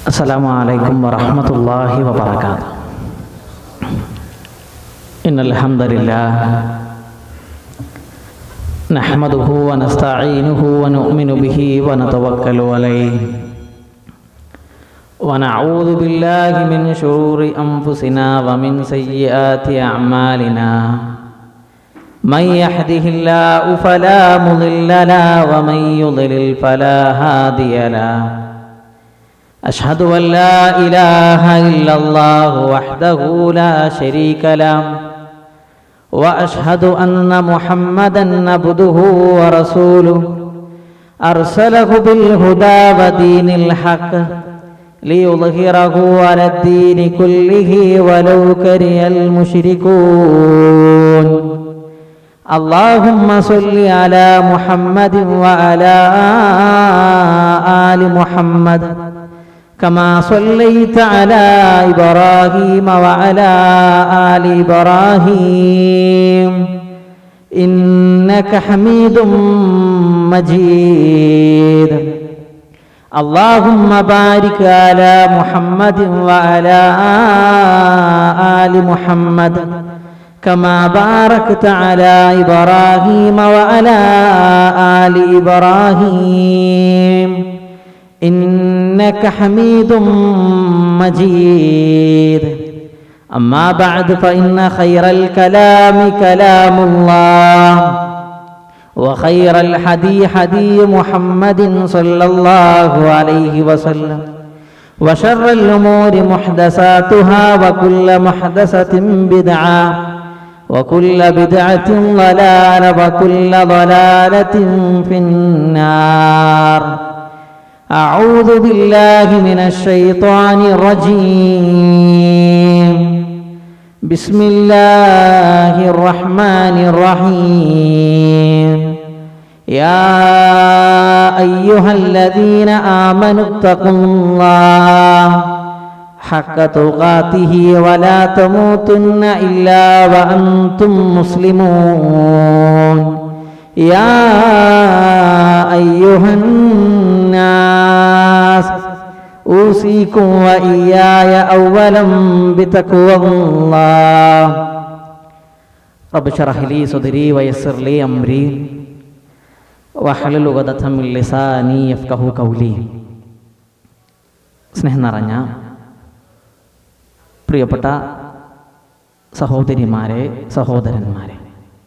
السلام عليكم ورحمة الله وبركاته إن الحمد لله نحمده ونستعينه ونؤمن به ونتوكل عليه ونعوذ بالله من شرور أنفسنا ومن سيئات أعمالنا من يهده الله فلا مضل له ومن يضلل فلا هادي له أشهد أن لا إله إلا الله وحده لا شريك له وأشهد أن محمدا عبده ورسوله أرسله بالهدى ودين الحق ليظهره على الدين كله ولو كره المشركون اللهم صل على محمد وعلى آل محمد كما صليت على إبراهيم وعلى آل إبراهيم إنك حميد مجيد اللهم بارك على محمد وعلى آل محمد كما باركت على إبراهيم وعلى آل إبراهيم إنك حميد مجيد أما بعد فإن خير الكلام كلام الله وخير الحدي حدي محمد صلى الله عليه وسلم وشر الأمور محدثاتها وكل محدثة بدعة وكل بدعة ضلالة وكل ضلالة في النار أعوذ بالله من الشيطان الرجيم بسم الله الرحمن الرحيم يا أيها الذين آمنوا اتقوا الله حق تقاته ولا تموتن إلا وأنتم مسلمون يا أيها الناس أوصيكم وإياي أولا بتقوى الله رب اشرح لي صدري ويسر لي أمري واحلل عقدة من لساني يفقه قولي സ്നേഹം നിറഞ്ഞ പ്രിയപ്പെട്ട സഹോദരിമാരെ സഹോദരന്മാരെ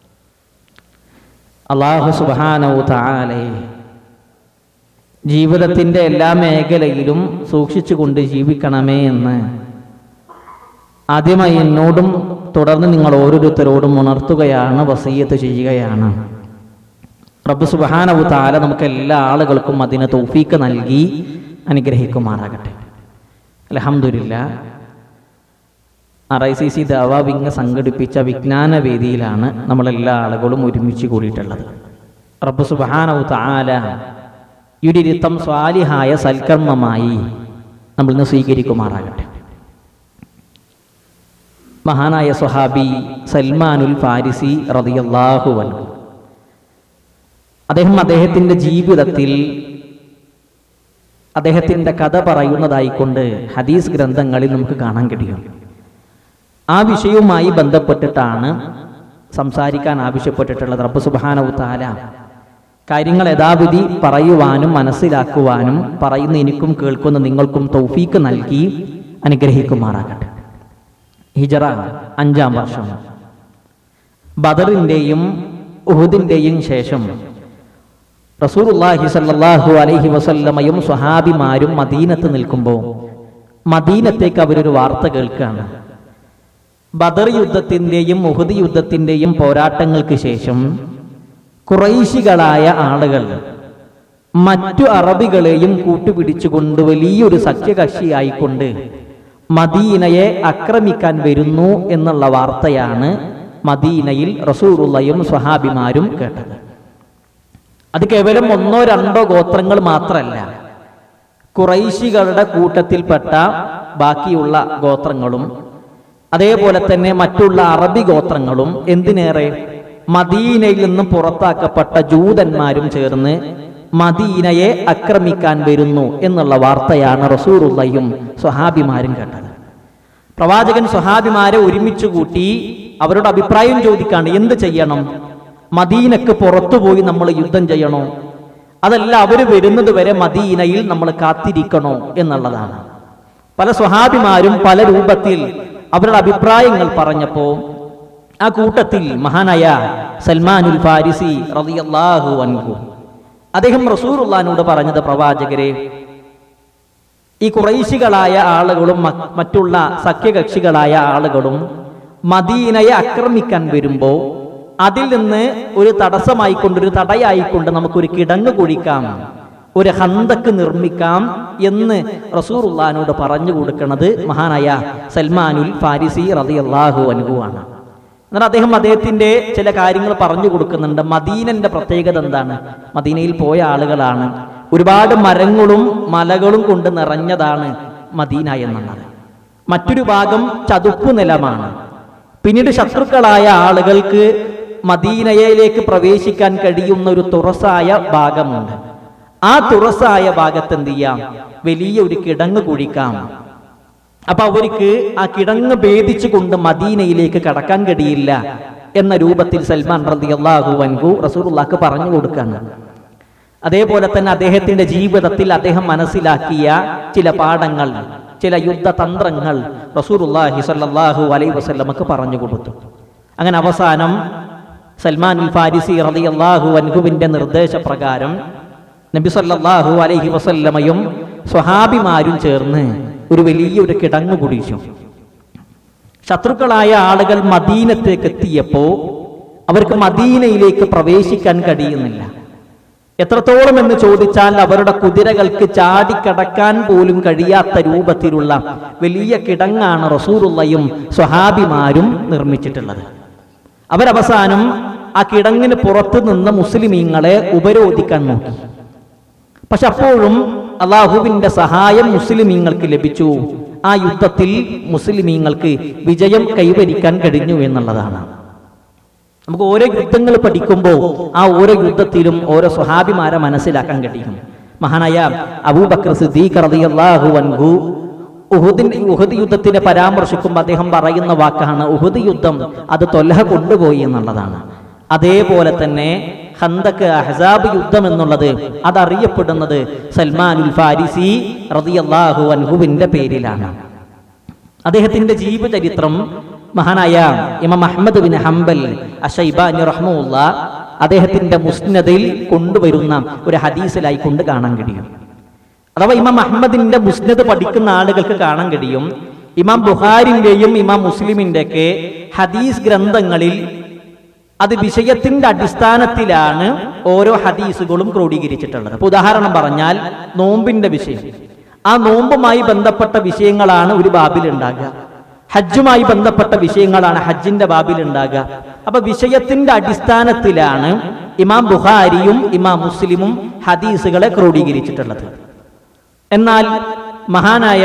അള്ളാഹു സുബാനവു താലെ ജീവിതത്തിൻ്റെ എല്ലാ മേഖലയിലും സൂക്ഷിച്ചുകൊണ്ട് ജീവിക്കണമേ എന്ന് ആദ്യമായി എന്നോടും തുടർന്ന് നിങ്ങൾ ഓരോരുത്തരോടും ഉണർത്തുകയാണ് വസീയത്ത് ചെയ്യുകയാണ് റബ്ബ് സുബാനവു താല നമുക്ക് എല്ലാ ആളുകൾക്കും അതിന് തൗഫീക്ക് നൽകി അനുഗ്രഹിക്കുമാറാകട്ടെ അലഹമില്ല ആർ ഐ സി സി ദാവ വിങ് സംഘടിപ്പിച്ച വിജ്ഞാന വേദിയിലാണ് നമ്മളെല്ലാ ആളുകളും ഒരുമിച്ച് കൂടിയിട്ടുള്ളത് റബ്ബ് സുബാനവു താല യുരിരുത്തം സ്വാലിഹായ സൽക്കർമ്മമായി നമ്മൾ ഇന്ന് സ്വീകരിക്കുമാറാകട്ടെ മഹാനായ സ്വഹാബി സൽമാനുൽ ഫാരിസി റതിയല്ലാഹു അൻഹു അദ്ദേഹം അദ്ദേഹത്തിൻ്റെ ജീവിതത്തിൽ അദ്ദേഹത്തിൻ്റെ കഥ പറയുന്നതായിക്കൊണ്ട് ഹദീസ് ഗ്രന്ഥങ്ങളിൽ നമുക്ക് കാണാൻ കഴിയും ആ വിഷയവുമായി ബന്ധപ്പെട്ടിട്ടാണ് സംസാരിക്കാൻ ആവശ്യപ്പെട്ടിട്ടുള്ളത് റബ്ബ് സുബാനവു താല കാര്യങ്ങൾ യഥാവിധി പറയുവാനും മനസ്സിലാക്കുവാനും പറയുന്ന എനിക്കും കേൾക്കുന്ന നിങ്ങൾക്കും തൗഫീക്ക് നൽകി അനുഗ്രഹിക്കുമാറാകട്ടെ ഹിജറ അഞ്ചാം വർഷം ബദറിൻ്റെയും ഉഹുദിൻ്റെയും ശേഷം റസൂറുല്ലാഹി സല്ലാഹു അലൈഹി വസല്ലമയും സ്വഹാബിമാരും മദീനത്ത് നിൽക്കുമ്പോൾ മദീനത്തേക്ക് അവരൊരു വാർത്ത കേൾക്കുകയാണ് ബദർ യുദ്ധത്തിൻ്റെയും ഉഹുദ് യുദ്ധത്തിൻ്റെയും പോരാട്ടങ്ങൾക്ക് ശേഷം കുറൈശികളായ ആളുകൾ മറ്റു അറബികളെയും കൂട്ടുപിടിച്ചുകൊണ്ട് വലിയൊരു സഖ്യകക്ഷിയായിക്കൊണ്ട് മദീനയെ ആക്രമിക്കാൻ വരുന്നു എന്നുള്ള വാർത്തയാണ് മദീനയിൽ റസൂറുള്ളയും സ്വഹാബിമാരും കേട്ടത് അത് കേവലം ഒന്നോ രണ്ടോ ഗോത്രങ്ങൾ മാത്രമല്ല കുറൈശികളുടെ കൂട്ടത്തിൽപ്പെട്ട ബാക്കിയുള്ള ഗോത്രങ്ങളും അതേപോലെ തന്നെ മറ്റുള്ള അറബി ഗോത്രങ്ങളും എന്തിനേറെ മദീനയിൽ നിന്നും പുറത്താക്കപ്പെട്ട ജൂതന്മാരും ചേർന്ന് മദീനയെ ആക്രമിക്കാൻ വരുന്നു എന്നുള്ള വാർത്തയാണ് റസൂറുള്ളയും സ്വഹാബിമാരും കേട്ടത് പ്രവാചകൻ സ്വഹാബിമാരെ ഒരുമിച്ച് കൂട്ടി അവരുടെ അഭിപ്രായം ചോദിക്കാണ് എന്ത് ചെയ്യണം മദീനക്ക് പുറത്തുപോയി നമ്മൾ യുദ്ധം ചെയ്യണോ അതല്ല അവർ വരുന്നത് വരെ മദീനയിൽ നമ്മൾ കാത്തിരിക്കണോ എന്നുള്ളതാണ് പല സ്വഹാബിമാരും പല രൂപത്തിൽ അവരുടെ അഭിപ്രായങ്ങൾ പറഞ്ഞപ്പോ ആ കൂട്ടത്തിൽ മഹാനായ സൽമാനുൽ ഫാരിസി റളിയല്ലാഹു അൻഹു അദ്ദേഹം റസൂറുല്ലാനോട് പറഞ്ഞത് പ്രവാചകരെ ഈ കുറൈശികളായ ആളുകളും മ- മറ്റുള്ള സഖ്യകക്ഷികളായ ആളുകളും മദീനയെ ആക്രമിക്കാൻ വരുമ്പോൾ അതിൽ നിന്ന് ഒരു തടസ്സമായിക്കൊണ്ട് ഒരു തടയായിക്കൊണ്ട് നമുക്കൊരു കിടങ്ങ് കുഴിക്കാം ഒരു ഹന്തക്ക് നിർമ്മിക്കാം എന്ന് റസൂറുല്ലാനോട് പറഞ്ഞു കൊടുക്കുന്നത് മഹാനായ സൽമാനുൽ ഫാരിസി റളിയല്ലാഹു അൻഹു ആണ് എന്നാൽ അദ്ദേഹം അദ്ദേഹത്തിന്റെ ചില കാര്യങ്ങൾ പറഞ്ഞു കൊടുക്കുന്നുണ്ട് മദീനന്റെ പ്രത്യേകത എന്താണ് മദീനയിൽ പോയ ആളുകളാണ് ഒരുപാട് മരങ്ങളും മലകളും കൊണ്ട് നിറഞ്ഞതാണ് മദീന എന്നുള്ളത് മറ്റൊരു ഭാഗം ചതുപ്പ് നിലമാണ് പിന്നീട് ശത്രുക്കളായ ആളുകൾക്ക് മദീനയിലേക്ക് പ്രവേശിക്കാൻ കഴിയുന്ന ഒരു തുറസായ ഭാഗമുണ്ട് ആ തുറസായ ഭാഗത്ത് എന്ത് ചെയ്യാം വലിയ ഒരു കിടങ്ങ് കുഴിക്കാം അപ്പൊ അവർക്ക് ആ കിടങ്ങ് ഭേദിച്ചുകൊണ്ട് മദീനയിലേക്ക് കടക്കാൻ കഴിയില്ല എന്ന രൂപത്തിൽ സൽമാൻ റതി അള്ളാഹു വൻഹു റസൂറുല്ലാക്ക് പറഞ്ഞു കൊടുക്കാണ് അതേപോലെ തന്നെ അദ്ദേഹത്തിന്റെ ജീവിതത്തിൽ അദ്ദേഹം മനസ്സിലാക്കിയ ചില പാഠങ്ങൾ ചില യുദ്ധതന്ത്രങ്ങൾ റസൂറുല്ലാഹി സല്ലല്ലാഹു അലൈഹി വസല്ലമക്ക് പറഞ്ഞു കൊടുത്തു അങ്ങനെ അവസാനം സൽമാൻ ഫാരിസി റളിയല്ലാഹു അൻഹുവിന്റെ നിർദ്ദേശപ്രകാരം നബി സല്ലല്ലാഹു അലൈഹി വസല്ലമയും സ്വഹാബിമാരും ചേർന്ന് ഒരു വലിയൊരു കിടങ്ങ് കുടിച്ചു ശത്രുക്കളായ ആളുകൾ മദീനത്തേക്ക് എത്തിയപ്പോ അവർക്ക് മദീനയിലേക്ക് പ്രവേശിക്കാൻ കഴിയുന്നില്ല എത്രത്തോളം എന്ന് ചോദിച്ചാൽ അവരുടെ കുതിരകൾക്ക് ചാടിക്കടക്കാൻ പോലും കഴിയാത്ത രൂപത്തിലുള്ള വലിയ കിടങ്ങാണ് റസൂറുള്ളയും സ്വഹാബിമാരും നിർമ്മിച്ചിട്ടുള്ളത് അവരവസാനം ആ കിടങ്ങിന് പുറത്ത് നിന്ന് മുസ്ലിമീങ്ങളെ ഉപരോധിക്കാൻ നോക്കി പക്ഷെ അപ്പോഴും അള്ളാഹുവിന്റെ സഹായം മുസ്ലിമീങ്ങൾക്ക് ലഭിച്ചു ആ യുദ്ധത്തിൽ മുസ്ലിമീങ്ങൾക്ക് വിജയം കൈവരിക്കാൻ കഴിഞ്ഞു എന്നുള്ളതാണ് നമുക്ക് ഓരോ യുദ്ധങ്ങൾ പഠിക്കുമ്പോൾ ആ ഓരോ യുദ്ധത്തിലും ഓരോ സ്വഹാബിമാരെ മനസ്സിലാക്കാൻ കഴിയും മഹാനായ അബൂബക്കർ സിദ്ദീഖ് റളിയല്ലാഹു അൻഹു ഉഹുദിന്റെ ഉഹദ് യുദ്ധത്തിനെ പരാമർശിക്കുമ്പോൾ അദ്ദേഹം പറയുന്ന വാക്കാണ് ഉഹുദ് യുദ്ധം അത് തൊല്ലഹ കൊണ്ടുപോയി എന്നുള്ളതാണ് അതേപോലെ തന്നെ ഹന്തക്ക് അഹ്സാബ് യുദ്ധം എന്നുള്ളത് അതറിയപ്പെടുന്നത് സൽമാനുൽ ഫാരിസി റളിയല്ലാഹു അൻഹുവിന്റെ പേരിലാണ് അദ്ദേഹത്തിന്റെ ജീവചരിത്രം മഹാനായ ഇമാം അഹമ്മദ് ബിൻ ഹംബൽ അഷൈബാനി റഹ്മുല്ല അദ്ദേഹത്തിന്റെ മുസ്നദിൽ കൊണ്ടുവരുന്ന ഒരു ഹദീസിലായി കൊണ്ട് കാണാൻ കഴിയും അഥവാ ഇമാം അഹമ്മദിന്റെ മുസ്നദ് പഠിക്കുന്ന ആളുകൾക്ക് കാണാൻ കഴിയും ഇമാം ബുഹാരിന്റെയും ഇമാം മുസ്ലിമിന്റെ ഒക്കെ ഹദീസ് ഗ്രന്ഥങ്ങളിൽ അത് വിഷയത്തിന്റെ അടിസ്ഥാനത്തിലാണ് ഓരോ ഹദീസുകളും ക്രോഡീകരിച്ചിട്ടുള്ളത് അപ്പൊ ഉദാഹരണം പറഞ്ഞാൽ നോമ്പിന്റെ വിഷയം ആ നോമ്പുമായി ബന്ധപ്പെട്ട വിഷയങ്ങളാണ് ഒരു ബാബിൽ ഉണ്ടാകുക ഹജ്ജുമായി ബന്ധപ്പെട്ട വിഷയങ്ങളാണ് ഹജ്ജിന്റെ ബാബിൽ ഉണ്ടാകുക അപ്പൊ വിഷയത്തിന്റെ അടിസ്ഥാനത്തിലാണ് ഇമാം ബുഹാരിയും ഇമാം മുസ്ലിമും ഹദീസുകളെ ക്രോഡീകരിച്ചിട്ടുള്ളത് എന്നാൽ മഹാനായ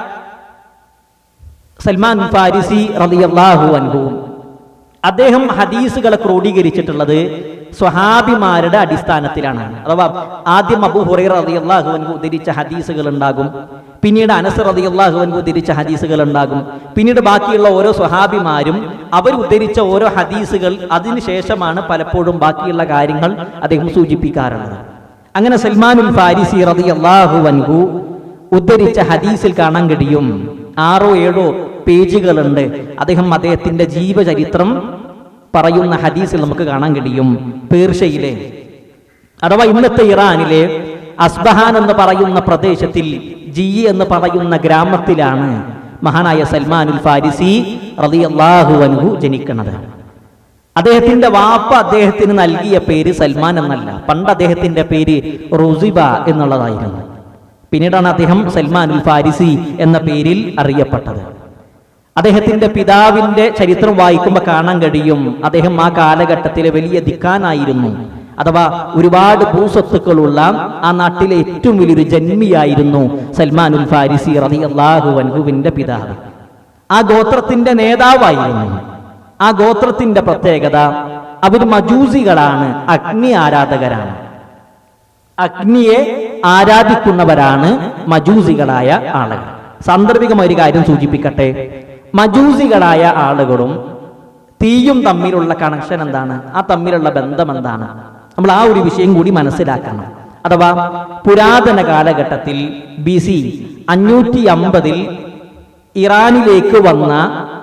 സൽമാൻ ഫാരിസി റളിയല്ലാഹു അൻഹു അദ്ദേഹം ഹദീസുകളെ ക്രോഡീകരിച്ചിട്ടുള്ളത് സ്വഹാബിമാരുടെ അടിസ്ഥാനത്തിലാണ് അഥവാ ആദ്യം അബു ഹുറൈറ റളിയല്ലാഹു അൻഹു ഉദ്ധരിച്ച ഹദീസുകൾ ഉണ്ടാകും പിന്നീട് അനസ് റളിയല്ലാഹു അൻഹു ഉദ്ധരിച്ച ഹദീസുകൾ ഉണ്ടാകും പിന്നീട് ബാക്കിയുള്ള ഓരോ സ്വഹാബിമാരും അവർ ഉദ്ധരിച്ച ഓരോ ഹദീസുകൾ അതിനുശേഷമാണ് പലപ്പോഴും ബാക്കിയുള്ള കാര്യങ്ങൾ അദ്ദേഹം സൂചിപ്പിക്കാറുള്ളത് അങ്ങനെ സൽമാനുൽ ഫാരിസി റളിയല്ലാഹു അൻഹു ഉദ്ധരിച്ച ഹദീസിൽ കാണാൻ കഴിയും ആറോ ഏഴോ പേജുകളുണ്ട് അദ്ദേഹം അദ്ദേഹത്തിന്റെ ജീവചരിത്രം പറയുന്ന ഹദീസിൽ നമുക്ക് കാണാൻ കഴിയും പേർഷ്യയിലെ അഥവാ ഇന്നത്തെ ഇറാനിലെ അസ്ബഹാൻ എന്ന് പറയുന്ന പ്രദേശത്തിൽ ജി എന്ന് പറയുന്ന ഗ്രാമത്തിലാണ് മഹാനായ സൽമാനുൽ ഫാരിസി റളിയല്ലാഹു അൻഹു ജനിക്കുന്നത് അദ്ദേഹത്തിന്റെ വാപ്പ അദ്ദേഹത്തിന് നൽകിയ പേര് സൽമാൻ എന്നല്ല പണ്ട് അദ്ദേഹത്തിന്റെ പേര് റുസിബ എന്നുള്ളതായിരുന്നു പിന്നീടാണ് അദ്ദേഹം സൽമാനുൽ ഫാരിസി എന്ന പേരിൽ അറിയപ്പെട്ടത് അദ്ദേഹത്തിന്റെ പിതാവിന്റെ ചരിത്രം വായിക്കുമ്പോൾ കാണാൻ കഴിയും അദ്ദേഹം ആ കാലഘട്ടത്തിലെ വലിയ ദിക്കാനായിരുന്നു അഥവാ ഒരുപാട് ഭൂസ്വത്തുക്കളുള്ള ആ നാട്ടിലെ ഏറ്റവും വലിയൊരു ജന്മിയായിരുന്നു സൽമാനുൽ ഫാരിസി റതി അള്ളാഹു അൻഹുവിന്റെ പിതാവ് ആ ഗോത്രത്തിന്റെ നേതാവായിരുന്നു ആ ഗോത്രത്തിന്റെ പ്രത്യേകത അവർ മജൂസികളാണ് അഗ്നി ആരാധകരാണ് അഗ്നിയെ ആരാധിക്കുന്നവരാണ് മജൂസികളായ ആളുകൾ സാന്ദർഭികമായ ഒരു കാര്യം സൂചിപ്പിക്കട്ടെ മജൂസികളായ ആളുകളും തീയും തമ്മിലുള്ള കണക്ഷൻ എന്താണ് ആ തമ്മിലുള്ള ബന്ധം എന്താണ് നമ്മൾ ആ ഒരു വിഷയം കൂടി മനസ്സിലാക്കണം അഥവാ പുരാതന കാലഘട്ടത്തിൽ ബി സി അഞ്ഞൂറ്റി അമ്പതിൽ ഇറാനിലേക്ക് വന്ന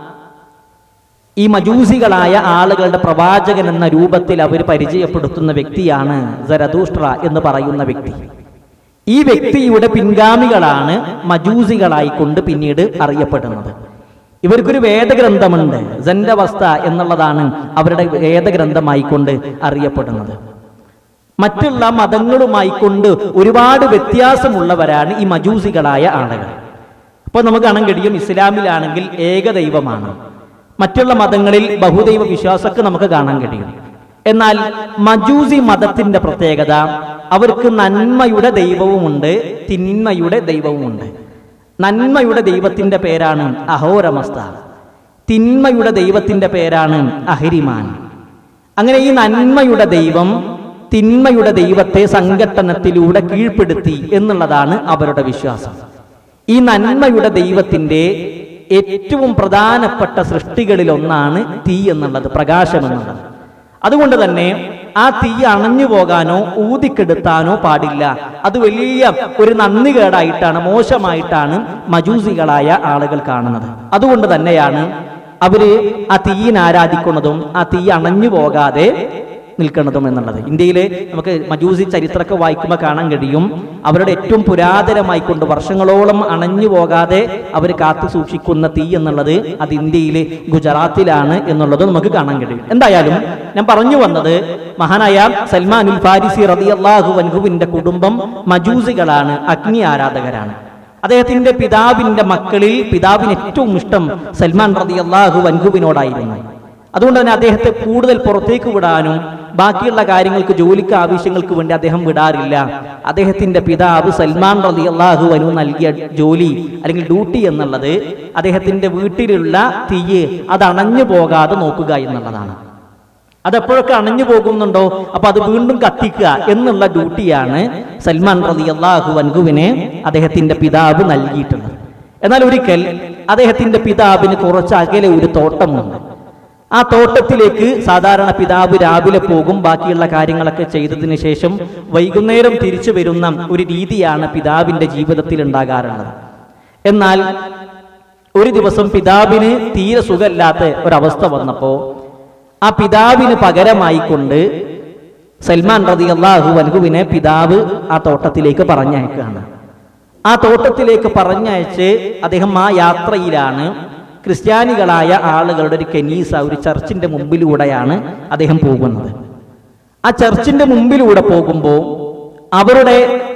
ഈ മജൂസികളായ ആളുകളുടെ പ്രവാചകൻ എന്ന രൂപത്തിൽ അവർ പരിചയപ്പെടുത്തുന്ന വ്യക്തിയാണ് സരദൂഷ്ട്ര എന്ന് പറയുന്ന വ്യക്തി ഈ വ്യക്തിയുടെ പിൻഗാമികളാണ് മജൂസികളായിക്കൊണ്ട് പിന്നീട് അറിയപ്പെടുന്നത് ഇവർക്കൊരു വേദഗ്രന്ഥമുണ്ട് ജന്റവസ്ഥ എന്നുള്ളതാണ് അവരുടെ വേദഗ്രന്ഥമായിക്കൊണ്ട് അറിയപ്പെടുന്നത് മറ്റുള്ള മതങ്ങളുമായി കൊണ്ട് ഒരുപാട് വ്യത്യാസമുള്ളവരാണ് ഈ മജൂസികളായ ആളുകൾ അപ്പോൾ നമുക്ക് കാണാൻ കഴിയും ഇസ്ലാമിലാണെങ്കിൽ ഏകദൈവമാണ് മറ്റുള്ള മതങ്ങളിൽ ബഹുദൈവ വിശ്വാസമൊക്കെ നമുക്ക് കാണാൻ കഴിയും എന്നാൽ മജൂസി മതത്തിന്റെ പ്രത്യേകത അവർക്ക് നന്മയുടെ ദൈവവുമുണ്ട് തിന്മയുടെ ദൈവവുമുണ്ട് നന്മയുടെ ദൈവത്തിന്റെ പേരാണ് അഹോരമസ്ത തിന്മയുടെ ദൈവത്തിന്റെ പേരാണ് അഹരിമാൻ അങ്ങനെ ഈ നന്മയുടെ ദൈവം തിന്മയുടെ ദൈവത്തെ സംഘട്ടനത്തിലൂടെ കീഴ്പ്പെടുത്തി എന്നുള്ളതാണ് അവരുടെ വിശ്വാസം ഈ നന്മയുടെ ദൈവത്തിന്റെ ഏറ്റവും പ്രധാനപ്പെട്ട സൃഷ്ടികളിൽ ഒന്നാണ് തീ എന്നുള്ളത് പ്രകാശം എന്നുള്ളത് അതുകൊണ്ട് തന്നെ ആ തീ അണഞ്ഞു പോകാനോ ഊതിക്കെടുത്താനോ പാടില്ല അത് വലിയ ഒരു നന്ദികേടായിട്ടാണ് മോശമായിട്ടാണ് മജൂസികളായ ആളുകൾ കാണുന്നത് അതുകൊണ്ട് തന്നെയാണ് അവര് ആ തീയിനെ ആരാധിക്കുന്നതും ആ തീ അണഞ്ഞു പോകാതെ നിൽക്കുന്നതും എന്നുള്ളത് ഇന്ത്യയിലെ നമുക്ക് മജൂസി ചരിത്രമൊക്കെ വായിക്കുമ്പോൾ കാണാൻ കഴിയും അവരുടെ ഏറ്റവും പുരാതനമായി കൊണ്ട് വർഷങ്ങളോളം അണഞ്ഞു പോകാതെ അവർ കാത്തു സൂക്ഷിക്കുന്ന തീ എന്നുള്ളത് അത് ഇന്ത്യയിലെ ഗുജറാത്തിലാണ് എന്നുള്ളത് നമുക്ക് കാണാൻ കഴിയും എന്തായാലും ഞാൻ പറഞ്ഞു വന്നത് മഹാനായ സൽമാനുൽ ഫാരിസി റളിയല്ലാഹു അൻഹുവിന്റെ കുടുംബം മജൂസികളാണ് അഗ്നി ആരാധകരാണ് അദ്ദേഹത്തിന്റെ പിതാവിന്റെ മക്കളിൽ പിതാവിന് ഏറ്റവും ഇഷ്ടം സൽമാൻ റളിയല്ലാഹു അൻഹുവിനോടായിരുന്നു അതുകൊണ്ട് തന്നെ അദ്ദേഹത്തെ കൂടുതൽ പുറത്തേക്ക് വിടാനും ബാക്കിയുള്ള കാര്യങ്ങൾക്ക് ജോലിക്ക് ആവശ്യങ്ങൾക്ക് വേണ്ടി അദ്ദേഹം വിടാറില്ല അദ്ദേഹത്തിന്റെ പിതാവ് സൽമാൻ റലി അള്ളാഹു അനു നൽകിയ ജോലി അല്ലെങ്കിൽ ഡ്യൂട്ടി എന്നുള്ളത് അദ്ദേഹത്തിന്റെ വീട്ടിലുള്ള തീയ് അത് അണഞ്ഞു പോകാതെ നോക്കുക എന്നുള്ളതാണ് അതെപ്പോഴൊക്കെ അണഞ്ഞു പോകുന്നുണ്ടോ അപ്പൊ അത് വീണ്ടും കത്തിക്കുക എന്നുള്ള ഡ്യൂട്ടിയാണ് സൽമാൻ റലി അള്ളാഹു അൻഹുവിനെ അദ്ദേഹത്തിന്റെ പിതാവ് നൽകിയിട്ടുള്ളത് എന്നാൽ ഒരിക്കൽ അദ്ദേഹത്തിന്റെ പിതാവിന് കുറച്ച് അകലെ ഒരു തോട്ടമുണ്ട് ആ തോട്ടത്തിലേക്ക് സാധാരണ പിതാവ് രാവിലെ പോകും ബാക്കിയുള്ള കാര്യങ്ങളൊക്കെ ചെയ്തതിന് ശേഷം വൈകുന്നേരം തിരിച്ചു വരുന്ന ഒരു രീതിയാണ് പിതാവിന്റെ ജീവിതത്തിൽ ഉണ്ടാകാറുള്ളത് എന്നാൽ ഒരു ദിവസം പിതാവിന് തീരെ സുഖമില്ലാത്ത ഒരവസ്ഥ വന്നപ്പോ ആ പിതാവിന് പകരമായി കൊണ്ട് സൽമാൻ റതി അള്ളാഹു അൻഹുവിനെ പിതാവ് ആ തോട്ടത്തിലേക്ക് പറഞ്ഞയക്കുകയാണ് ആ തോട്ടത്തിലേക്ക് പറഞ്ഞയച്ച് അദ്ദേഹം ആ യാത്രയിലാണ് ക്രിസ്ത്യാനികളായ ആളുകളുടെ ഒരു കെനീസ ഒരു ചർച്ചിന്റെ മുമ്പിലൂടെയാണ് അദ്ദേഹം പോകുന്നത് ആ ചർച്ചിന്റെ മുമ്പിലൂടെ പോകുമ്പോൾ അവരുടെ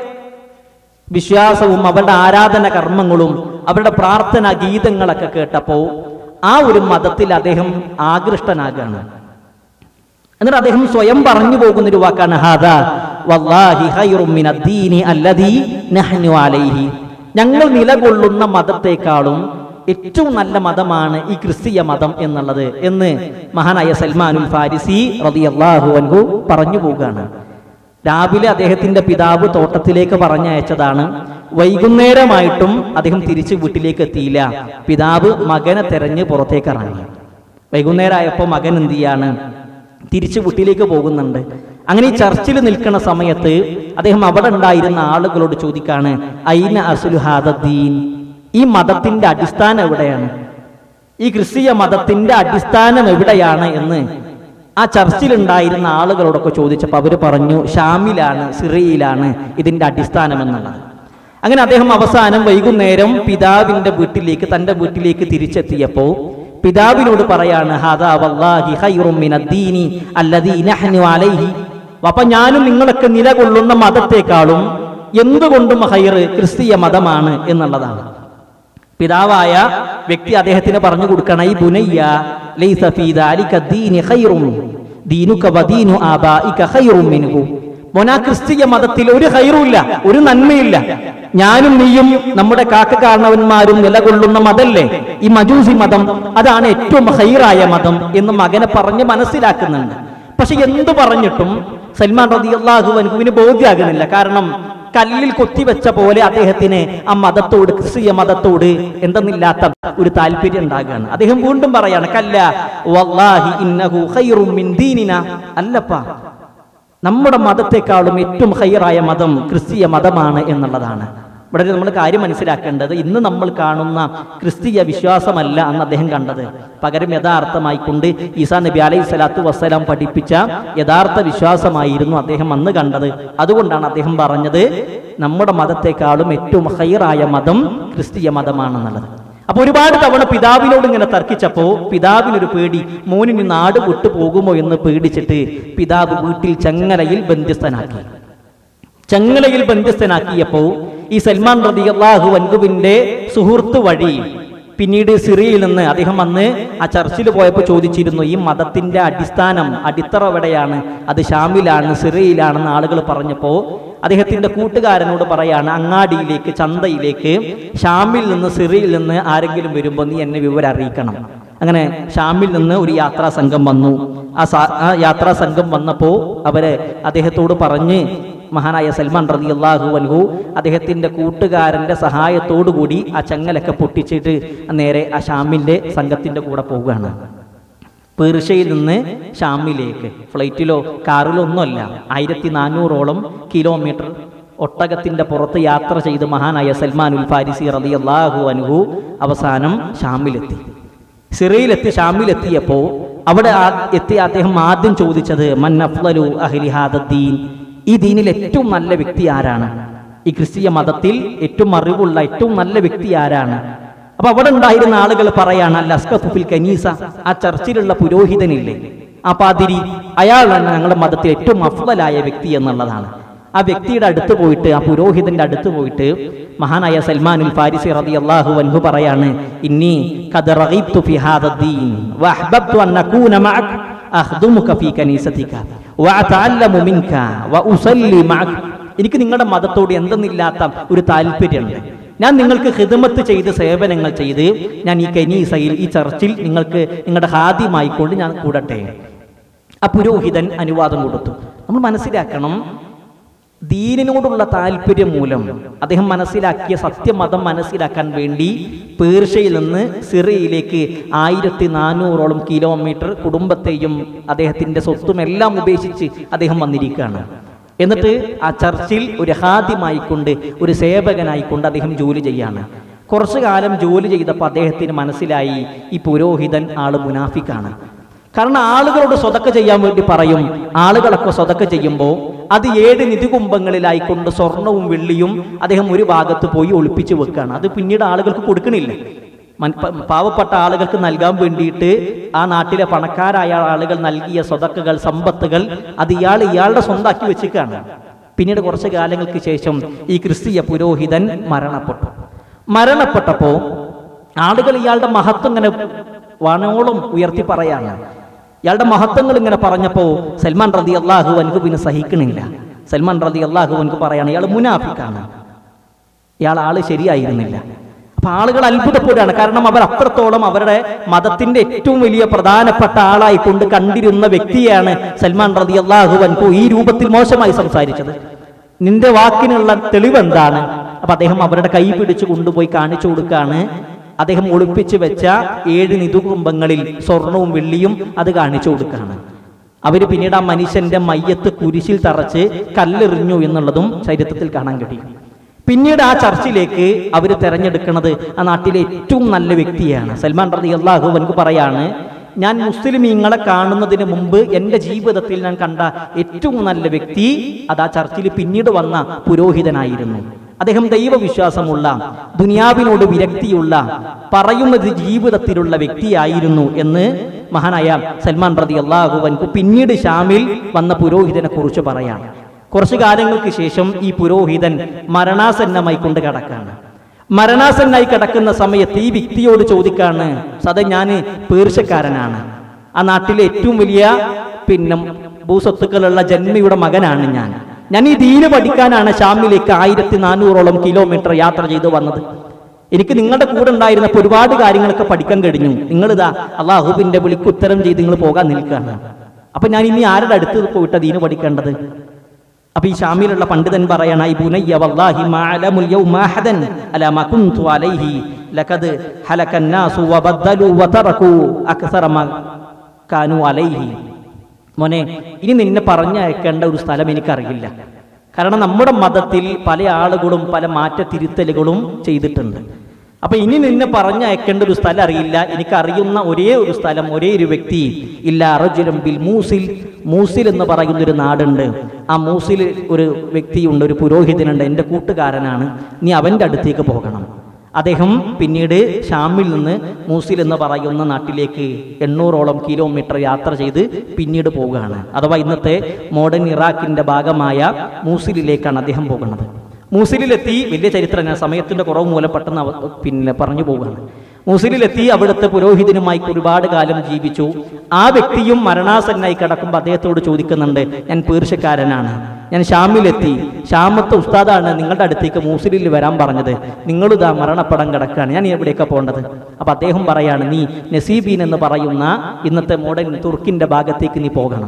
വിശ്വാസവും അവരുടെ ആരാധന കർമ്മങ്ങളും അവരുടെ പ്രാർത്ഥന ഗീതങ്ങളൊക്കെ കേട്ടപ്പോൾ ആ ഒരു മതത്തിൽ അദ്ദേഹം ആകൃഷ്ടനാകാണ് എന്നിട്ട് അദ്ദേഹം സ്വയം പറഞ്ഞു പോകുന്ന ഒരു വാക്കാണ് ഹാദ വല്ലാഹി ഖൈറും മിനദ്ദീനി അല്ലദീ നഹ്നു അലൈഹി ഞങ്ങൾ നിലകൊള്ളുന്ന മതത്തെക്കാളും ഏറ്റവും നല്ല മതമാണ് ഈ ക്രിസ്തീയ മതം എന്നുള്ളത് എന്ന് മഹാനായ സൽമാനുൽ ഫാരിസി റളിയല്ലാഹു അൻഹു പറഞ്ഞു പോവുകയാണ് രാവിലെ അദ്ദേഹത്തിന്റെ പിതാവ് തോട്ടത്തിലേക്ക് പറഞ്ഞയച്ചതാണ് വൈകുന്നേരമായിട്ടും അദ്ദേഹം തിരിച്ച് വീട്ടിലേക്ക് എത്തിയില്ല പിതാവ് മകനെ തെരഞ്ഞ് പുറത്തേക്ക് ഇറങ്ങി വൈകുന്നേരമായപ്പോൾ മകൻ എന്ത് ചെയ്യാണ് തിരിച്ചു വീട്ടിലേക്ക് പോകുന്നുണ്ട് അങ്ങനെ ഈ ചർച്ചിൽ നിൽക്കുന്ന സമയത്ത് അദ്ദേഹം അവിടെ ഉണ്ടായിരുന്ന ആളുകളോട് ചോദിക്കാണ് ഐന അസുലുഹാദീൻ ഈ മതത്തിന്റെ അടിസ്ഥാനം എവിടെയാണ് ഈ ക്രിസ്തീയ മതത്തിന്റെ അടിസ്ഥാനം എവിടെയാണ് എന്ന് ആ ചർച്ചിലുണ്ടായിരുന്ന ആളുകളോടൊക്കെ ചോദിച്ചപ്പോൾ അവർ പറഞ്ഞു ഷാമിലാണ് സിറിയയിലാണ് ഇതിന്റെ അടിസ്ഥാനം എന്നുള്ളത് അങ്ങനെ അദ്ദേഹം അവസാനം വൈകുന്നേരം പിതാവിന്റെ വീട്ടിലേക്ക് തന്റെ വീട്ടിലേക്ക് തിരിച്ചെത്തിയപ്പോൾ പിതാവിനോട് പറയാണ് ഹാദാ വല്ലാഹി ഖൈറും മിനദ്ദീനി അല്ലദീ നഹ്നു അലൈഹി അപ്പൊ ഞാനും നിങ്ങളൊക്കെ നിലകൊള്ളുന്ന മതത്തെക്കാളും എന്തുകൊണ്ടും ഹൈർ ക്രിസ്തീയ മതമാണ് എന്നുള്ളതാണ് പിതാവായ വ്യക്തി അദ്ദേഹത്തിന് പറഞ്ഞു കൊടുക്കണം ഈ ബുനയ്യ ലൈസ ഫീ ദാലിക ദീനി ഖൈറും ദീനുക വദീനു ആബാഇക ഖൈറും മിൻഹു മോനാ ക്രിസ്തീയ മതത്തിൽ ഒരു ഹൈറുമില്ല ഒരു നന്മയില്ല ഞാനും നീയും നമ്മുടെ കാക്കകാരണവന്മാരും നിലകൊള്ളുന്ന മതല്ലേ ഈ മജൂസി മതം അതാണ് ഏറ്റവും ഹൈറായ മതം എന്ന് മകനെ പറഞ്ഞ് മനസ്സിലാക്കുന്നുണ്ട് പക്ഷെ എന്തു പറഞ്ഞിട്ടും സൽമാൻ റതി അള്ളാഹുവിന് ബോധ്യമാകുന്നില്ല കാരണം കല്ലിൽ കൊത്തിവെച്ച പോലെ അദ്ദേഹത്തിന് ആ മതത്തോട് ക്രിസ്തീയ മതത്തോട് എന്തെന്നില്ലാത്ത ഒരു താല്പര്യം ഉണ്ടാകുകയാണ് അദ്ദേഹം വീണ്ടും പറയാണ് കല്ല വല്ലാഹി ഇന്നഹു ഖൈറും മിൻ ദീനിന അല്ലപ്പാ നമ്മുടെ മതത്തെക്കാളും ഏറ്റവും ഹൈറായ മതം ക്രിസ്തീയ മതമാണ് എന്നുള്ളതാണ് ഇവിടെ നമ്മൾ കാര്യം മനസ്സിലാക്കേണ്ടത് ഇന്ന് നമ്മൾ കാണുന്ന ക്രിസ്തീയ വിശ്വാസമല്ല അന്ന് അദ്ദേഹം കണ്ടത് പകരം യഥാർത്ഥമായിക്കൊണ്ട് ഈസാ നബി അലൈഹി സ്വലാത്തു വസ്സലാം പഠിപ്പിച്ച യഥാർത്ഥ വിശ്വാസമായിരുന്നു അദ്ദേഹം അന്ന് കണ്ടത് അതുകൊണ്ടാണ് അദ്ദേഹം പറഞ്ഞത് നമ്മുടെ മതത്തെക്കാളും ഏറ്റവും ഹൈറായ മതം ക്രിസ്തീയ മതമാണെന്നുള്ളത് അപ്പൊ ഒരുപാട് തവണ പിതാവിനോട് ഇങ്ങനെ തർക്കിച്ചപ്പോ പിതാവിനൊരു പേടി മോനിന് നാട് വിട്ടു പോകുമോ എന്ന് പേടിച്ചിട്ട് പിതാവ് വീട്ടിൽ ചങ്ങലയിൽ ബന്ധ്യസ്ഥനാക്കി ചങ്ങലയിൽ ബന്ധ്യസ്ഥനാക്കിയപ്പോ ഈ സൽമാൻ റതി അള്ളാഹു വൻകുവിന്റെ സുഹൃത്ത് വഴി പിന്നീട് സിറിയയിൽ നിന്ന് അദ്ദേഹം വന്ന് ആ ചർച്ചിൽ പോയപ്പോൾ ചോദിച്ചിരുന്നു ഈ മതത്തിന്റെ അടിസ്ഥാനം അടിത്തറ എവിടെയാണ് അത് ഷാമിലാണ് സിറിയയിലാണെന്ന് ആളുകൾ പറഞ്ഞപ്പോൾ അദ്ദേഹത്തിന്റെ കൂട്ടുകാരനോട് പറയാണ് അങ്ങാടിയിലേക്ക് ചന്തയിലേക്ക് ഷാമിൽ നിന്ന് സിറിയയിൽ നിന്ന് ആരെങ്കിലും വരുമ്പോൾ നീ എന്നെ വിവരം അറിയിക്കണം അങ്ങനെ ഷാമിൽ നിന്ന് ഒരു യാത്രാ സംഘം വന്നു ആ സാ- ആ യാത്രാ സംഘം വന്നപ്പോൾ അവര് അദ്ദേഹത്തോട് പറഞ്ഞ് മഹാനായ സൽമാൻ റതി അള്ളാഹു അൻഹു അദ്ദേഹത്തിന്റെ കൂട്ടുകാരന്റെ സഹായത്തോടു കൂടി ആ ചങ്ങലൊക്കെ പൊട്ടിച്ചിട്ട് നേരെ ആ ഷാമിന്റെ സംഘത്തിന്റെ കൂടെ പോവുകയാണ് പേർഷ്യയിൽ നിന്ന് ഷാമിലേക്ക് ഫ്ലൈറ്റിലോ കാറിലോ ഒന്നുമല്ല ആയിരത്തി നാനൂറോളം കിലോമീറ്റർ ഒട്ടകത്തിന്റെ പുറത്ത് യാത്ര ചെയ്ത് മഹാനായ സൽമാനുൽ ഫാരിസി റതി അള്ളാഹു അനുഹു അവസാനം ഷാമിലെത്തി സിറിയയിലെത്തി ഷാമിലെത്തിയപ്പോൾ അവിടെ ആ- എത്തി അദ്ദേഹം ആദ്യം ചോദിച്ചത് മൻ അഫ്ളലു അഹ്ലി ഹാദ ദീൻ ഈ ദീനിൽ ഏറ്റവും നല്ല വ്യക്തി ആരാണ് ഈ ക്രിസ്തീയ മതത്തിൽ ഏറ്റവും അറിവുള്ള ഏറ്റവും നല്ല വ്യക്തി ആരാണ് അപ്പൊ അവിടെ ഉണ്ടായിരുന്ന ആളുകൾ പറയാണ് അല്ല അസ്കഫുൽ കനീസ ആ ചർച്ചിലുള്ള പുരോഹിതനില്ലേ ആ പാതിരി അയാളാണ് ഞങ്ങളുടെ മതത്തിൽ ഏറ്റവും അഫ്ളലായ വ്യക്തി എന്നുള്ളതാണ് ആ വ്യക്തിയുടെ അടുത്ത് പോയിട്ട് ആ പുരോഹിതന്റെ അടുത്ത് പോയിട്ട് മഹാനായ സൽമാനുൽ ഫാരിസി റതി അള്ളാഹു അൻഹു പറയാണ് ഇന്നി ഖദ് റഗീബ്തു ഫി ഹാദ ദീൻ വഅഹ്ബബ്തു അൻ അകൂന മഅക അഖ്ദുമുക ഫീ കനീസതിക വഅതഅല്ലമു മിൻക വഉസല്ലി മഅക എനിക്ക് നിങ്ങളുടെ മതത്തോട് എന്തെന്നില്ലാത്ത ഒരു താല്പര്യമുണ്ട് ഞാൻ നിങ്ങൾക്ക് ഹിദമത്ത് ചെയ്ത് സേവനങ്ങൾ ചെയ്ത് ഞാൻ ഈ കനീസയിൽ ഈ ചർച്ചിൽ നിങ്ങൾക്ക് നിങ്ങളുടെ ഹാദ്യമായിക്കൊണ്ട് ഞാൻ കൂടട്ടെ ആ പുരോഹിതൻ അനുവാദം കൊടുത്തു നമ്മൾ മനസ്സിലാക്കണം ദീനിനോടുള്ള താല്പര്യം മൂലം അദ്ദേഹം മനസ്സിലാക്കിയ സത്യമതം മനസ്സിലാക്കാൻ വേണ്ടി പേർഷ്യയിൽ നിന്ന് സിറിയയിലേക്ക് ആയിരത്തി നാനൂറോളം കിലോമീറ്റർ കുടുംബത്തെയും അദ്ദേഹത്തിന്റെ സ്വത്തും എല്ലാം ഉപേക്ഷിച്ച് അദ്ദേഹം വന്നിരിക്കുകയാണ് എന്നിട്ട് ആ ചർച്ചിൽ ഒരു ഹാദ്യമായിക്കൊണ്ട് ഒരു സേവകനായിക്കൊണ്ട് അദ്ദേഹം ജോലി ചെയ്യാണ് കുറച്ചു കാലം ജോലി ചെയ്തപ്പോൾ അദ്ദേഹത്തിന് മനസ്സിലായി ഈ പുരോഹിതൻ ആള് മുനാഫിക്കാണ് കാരണം ആളുകളോട് സ്വതക്ക ചെയ്യാൻ വേണ്ടി പറയും ആളുകളൊക്കെ സ്വതക്ക ചെയ്യുമ്പോൾ അത് ഏഴ് നിധികുംഭങ്ങളിലായിക്കൊണ്ട് സ്വർണവും വെള്ളിയും അദ്ദേഹം ഒരു ഭാഗത്ത് പോയി ഒളിപ്പിച്ചു വെക്കുകയാണ് അത് പിന്നീട് ആളുകൾക്ക് കൊടുക്കണില്ല മൻ- പ- പാവപ്പെട്ട ആളുകൾക്ക് നൽകാൻ വേണ്ടിയിട്ട് ആ നാട്ടിലെ പണക്കാരായ ആളുകൾ നൽകിയ സ്വതക്കകൾ സമ്പത്തുകൾ അത് ഇയാൾ ഇയാളുടെ സ്വന്താക്കി വെച്ചിക്കാണ് പിന്നീട് കുറച്ച് കാലങ്ങൾക്ക് ശേഷം ഈ ക്രിസ്തീയ പുരോഹിതൻ മരണപ്പെട്ടു മരണപ്പെട്ടപ്പോ ആളുകൾ ഇയാളുടെ മഹത്വം ഇങ്ങനെ വനോളം ഉയർത്തി പറയാണ് ഇയാളുടെ മഹത്വങ്ങൾ ഇങ്ങനെ പറഞ്ഞപ്പോ സൽമാൻ റതി അള്ളാഹു എനിക്ക് പിന്നെ സഹിക്കണില്ല സൽമാൻ റതി അള്ളാഹു എനിക്ക് പറയാണ് ഇയാൾ മുനാഫിക്കാണ് ഇയാൾ ആള് ശരിയായിരുന്നില്ല അപ്പൊ ആളുകൾ അത്ഭുതപ്പെടുകയാണ് കാരണം അവർ അത്രത്തോളം അവരുടെ മതത്തിന്റെ ഏറ്റവും വലിയ പ്രധാനപ്പെട്ട ആളായി കൊണ്ട് കണ്ടിരുന്ന വ്യക്തിയാണ് സൽമാൻ റതി അള്ളാഹു അൻകു ഈ രൂപത്തിൽ മോശമായി സംസാരിച്ചത് നിന്റെ വാക്കിനുള്ള തെളിവ് എന്താണ് അപ്പൊ അദ്ദേഹം അവരുടെ കൈ പിടിച്ച് കൊണ്ടുപോയി കാണിച്ചു കൊടുക്കാണ് അദ്ദേഹം ഒളിപ്പിച്ചു വെച്ച ഏഴ് നിതുകുംഭങ്ങളിൽ സ്വർണവും വെള്ളിയും അത് കാണിച്ചു കൊടുക്കാണ് അവര് പിന്നീട് ആ മനുഷ്യന്റെ മയ്യത്ത് കുരിശിൽ തറച്ച് കല്ലെറിഞ്ഞു എന്നുള്ളതും ചരിത്രത്തിൽ കാണാൻ കഴിയും പിന്നീട് ആ ചർച്ചിലേക്ക് അവർ തെരഞ്ഞെടുക്കുന്നത് ആ നാട്ടിലെ ഏറ്റവും നല്ല വ്യക്തിയാണ് സൽമാൻ റതി അള്ളാഹു എനിക്ക് പറയാണ് ഞാൻ മുസ്ലിമീങ്ങളെ കാണുന്നതിന് മുമ്പ് എൻ്റെ ജീവിതത്തിൽ ഞാൻ കണ്ട ഏറ്റവും നല്ല വ്യക്തി അത് ആ ചർച്ചിൽ പിന്നീട് വന്ന പുരോഹിതനായിരുന്നു അദ്ദേഹം ദൈവവിശ്വാസമുള്ള ദുനിയാവിനോട് വിരക്തിയുള്ള പറയുന്നത് ജീവിതത്തിലുള്ള വ്യക്തിയായിരുന്നു എന്ന് മഹാനായ സൽമാൻ റതി അള്ളാഹു വൻകു പിന്നീട് ഷാമിൽ വന്ന പുരോഹിതനെ കുറിച്ച് പറയാം കുറച്ചു കാലങ്ങൾക്ക് ശേഷം ഈ പുരോഹിതൻ മരണാസന്നമായി കൊണ്ട് കിടക്കാണ് മരണാസന്നായി കിടക്കുന്ന സമയത്ത് ഈ വ്യക്തിയോട് ചോദിക്കാണ് സദ ഞാൻ പേർഷ്യക്കാരനാണ് ആ നാട്ടിലെ ഏറ്റവും വലിയ പിന്നെ ഭൂസ്വത്തുക്കളുള്ള ജന്മിയുടെ മകനാണ് ഞാൻ ഞാൻ ഈ ദീന് പഠിക്കാനാണ് ഷാമിലേക്ക് ആയിരത്തി നാനൂറോളം കിലോമീറ്റർ യാത്ര ചെയ്ത് വന്നത് എനിക്ക് നിങ്ങളുടെ കൂടെ ഉണ്ടായിരുന്നപ്പോൾ ഒരുപാട് കാര്യങ്ങളൊക്കെ പഠിക്കാൻ കഴിഞ്ഞു നിങ്ങളിതാ അള്ളാഹുബിന്റെ വിളിക്ക് ഉത്തരം ചെയ്ത് നിങ്ങൾ പോകാൻ നിൽക്കുകയാണ് അപ്പൊ ഞാൻ ഇനി ആരുടെ അടുത്ത് പോയിട്ട് ദീന് പഠിക്കേണ്ടത് അപ്പൊ ഈ ഷാമിലുള്ള പണ്ഡിതൻ പറയണ ഈ ബുനയ്യ വല്ലാഹി മാ അലമുൽ യൗമ അഹദൻ അലാ മാ കുൻതു അലൈഹി ലഖദ് ഹലക നാസു വബദ്ദലു വതറകു അക്സറ മാ കാനു അലൈഹി മോനെ ഇനി നിന്നെ പറഞ്ഞയക്കേണ്ട ഒരു സ്ഥലം എനിക്കറിയില്ല കാരണം നമ്മുടെ മതത്തിൽ പല ആളുകളും പല മാറ്റത്തിരുത്തലുകളും ചെയ്തിട്ടുണ്ട് അപ്പൊ ഇനി നിന്നെ പറഞ്ഞയക്കേണ്ട ഒരു സ്ഥലം അറിയില്ല എനിക്കറിയുന്ന ഒരേ ഒരു സ്ഥലം ഒരേ ഒരു വ്യക്തി ഇല്ല അറജുലും ബിൽ മൂസിൽ മൂസിൽ എന്ന് പറയുന്ന ഒരു നാടുണ്ട് ആ മൂസിൽ ഒരു വ്യക്തിയുണ്ട് ഒരു പുരോഹിതനുണ്ട് എൻ്റെ കൂട്ടുകാരനാണ് നീ അവൻ്റെ അടുത്തേക്ക് പോകണം അദ്ദേഹം പിന്നീട് ഷാമിൽ നിന്ന് മൂസിൽ എന്ന് പറയുന്ന നാട്ടിലേക്ക് എണ്ണൂറോളം കിലോമീറ്റർ യാത്ര ചെയ്ത് പിന്നീട് പോവുകയാണ് അഥവാ ഇന്നത്തെ മോഡേൺ ഇറാഖിന്റെ ഭാഗമായ മൂസിലിലേക്കാണ് അദ്ദേഹം പോകുന്നത് മൂസിലിലെത്തി വലിയ ചരിത്രം ഞാൻ സമയത്തിന്റെ കുറവ് മൂലം പെട്ടെന്ന് അവ- പിന്നെ പറഞ്ഞു പോവുകയാണ് മൂസിലിലെത്തി അവിടുത്തെ പുരോഹിതനുമായി ഒരുപാട് കാലം ജീവിച്ചു ആ വ്യക്തിയും മരണാസന്നായി കിടക്കുമ്പോൾ അദ്ദേഹത്തോട് ചോദിക്കുന്നുണ്ട് ഞാൻ പേർഷ്യക്കാരനാണ് ഞാൻ ഷാമിലെത്തി ഷാമത്തെ ഉസ്താദാണ് നിങ്ങളുടെ അടുത്തേക്ക് മൂസിലിൽ വരാൻ പറഞ്ഞത് നിങ്ങളിതാ മരണപ്പെടാൻ കിടക്കുകയാണ് ഞാൻ എവിടേക്കാ പോകേണ്ടത് അപ്പൊ അദ്ദേഹം പറയാണ് നീ നസീബീൻ എന്ന് പറയുന്ന ഇന്നത്തെ മോഡേൺ തുർക്കിന്റെ ഭാഗത്തേക്ക് നീ പോകണം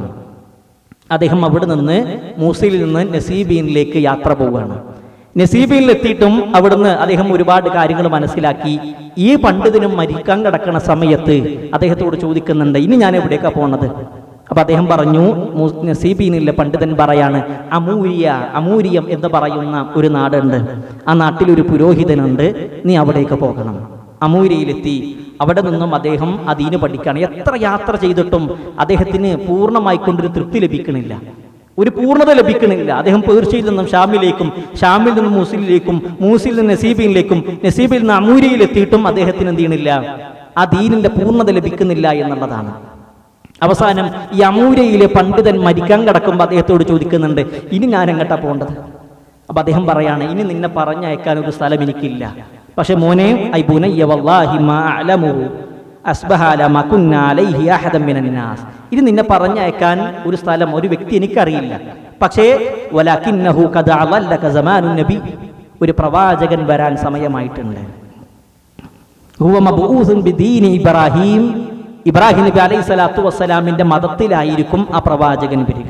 അദ്ദേഹം അവിടെ നിന്ന് മൂസിലിൽ നിന്ന് നസീബീനിലേക്ക് യാത്ര പോവുകയാണ് നസീബീനിൽ എത്തിയിട്ടും അവിടുന്ന് അദ്ദേഹം ഒരുപാട് കാര്യങ്ങൾ മനസ്സിലാക്കി ഈ പണ്ഡിതനും മരിക്കാൻ കിടക്കുന്ന സമയത്ത് അദ്ദേഹത്തോട് ചോദിക്കുന്നുണ്ട് ഇനി ഞാൻ എവിടേക്കാ പോണത് അപ്പൊ അദ്ദേഹം പറഞ്ഞു മു- നസീബീനിലെ പണ്ഡിതൻ പറയാണ് അമൂരിയ അമൂരിയം എന്ന് പറയുന്ന ഒരു നാടുണ്ട് ആ നാട്ടിൽ ഒരു പുരോഹിതനുണ്ട് നീ അവിടേക്ക് പോകണം അമൂരിയിലെത്തി അവിടെ നിന്നും അദ്ദേഹം അദീന് പഠിക്കുകയാണ് എത്ര യാത്ര ചെയ്തിട്ടും അദ്ദേഹത്തിന് പൂർണ്ണമായി കൊണ്ടൊരു തൃപ്തി ലഭിക്കണില്ല ഒരു പൂർണ്ണത ലഭിക്കണില്ല അദ്ദേഹം പേർഷ്യയിൽ നിന്നും ഷാമിലേക്കും ഷാമിൽ നിന്നും മൂസിലിലേക്കും മൂസിൽ നിന്ന് നസീബിനിലേക്കും നസീബിൽ നിന്ന് അമൂരിയിൽ എത്തിയിട്ടും അദ്ദേഹത്തിന് എന്ത് ചെയ്യണില്ല ആ ദീനിന്റെ പൂർണ്ണത ലഭിക്കുന്നില്ല എന്നുള്ളതാണ് അവസാനം ഈ അമൂരയിലെ പണ്ഡിതൻ മരിക്കാൻ കിടക്കുമ്പോൾ അദ്ദേഹത്തോട് ചോദിക്കുന്നുണ്ട് ഇനി ഞാൻ എങ്ങോട്ടാ പോകേണ്ടത് അപ്പൊ അദ്ദേഹം പറയാണ് ഇനി നിന്നെ പറഞ്ഞയക്കാൻ ഒരു സ്ഥലം എനിക്കില്ല പക്ഷെ മോനെ ഐ ബുനയ്യ വല്ലാഹി മാ അലമുഹു അസ്ബഹ അലാ മാ കുന്ന അലൈഹി അഹദൻ മിനൻ നാസ്. ഇനി നിന്നെ പറഞ്ഞയക്കാൻ ഒരു സ്ഥലം ഒരു വ്യക്തി എനിക്കറിയില്ല പക്ഷേ വലകിന്നഹു ഖദ അളല്ലക സമാനുൻ നബി ഒരു പ്രവാചകൻ വരാൻ സമയമായിട്ടുണ്ട് ഹുവ മബ്ഊസുൻ ബിദീനി ഇബ്രാഹിം ഇബ്രാഹിം നബി അലൈഹി സ്വലാത്തു വസ്സലാമിന്റെ മതത്തിലായിരിക്കും ആ പ്രവാചകൻ വരിക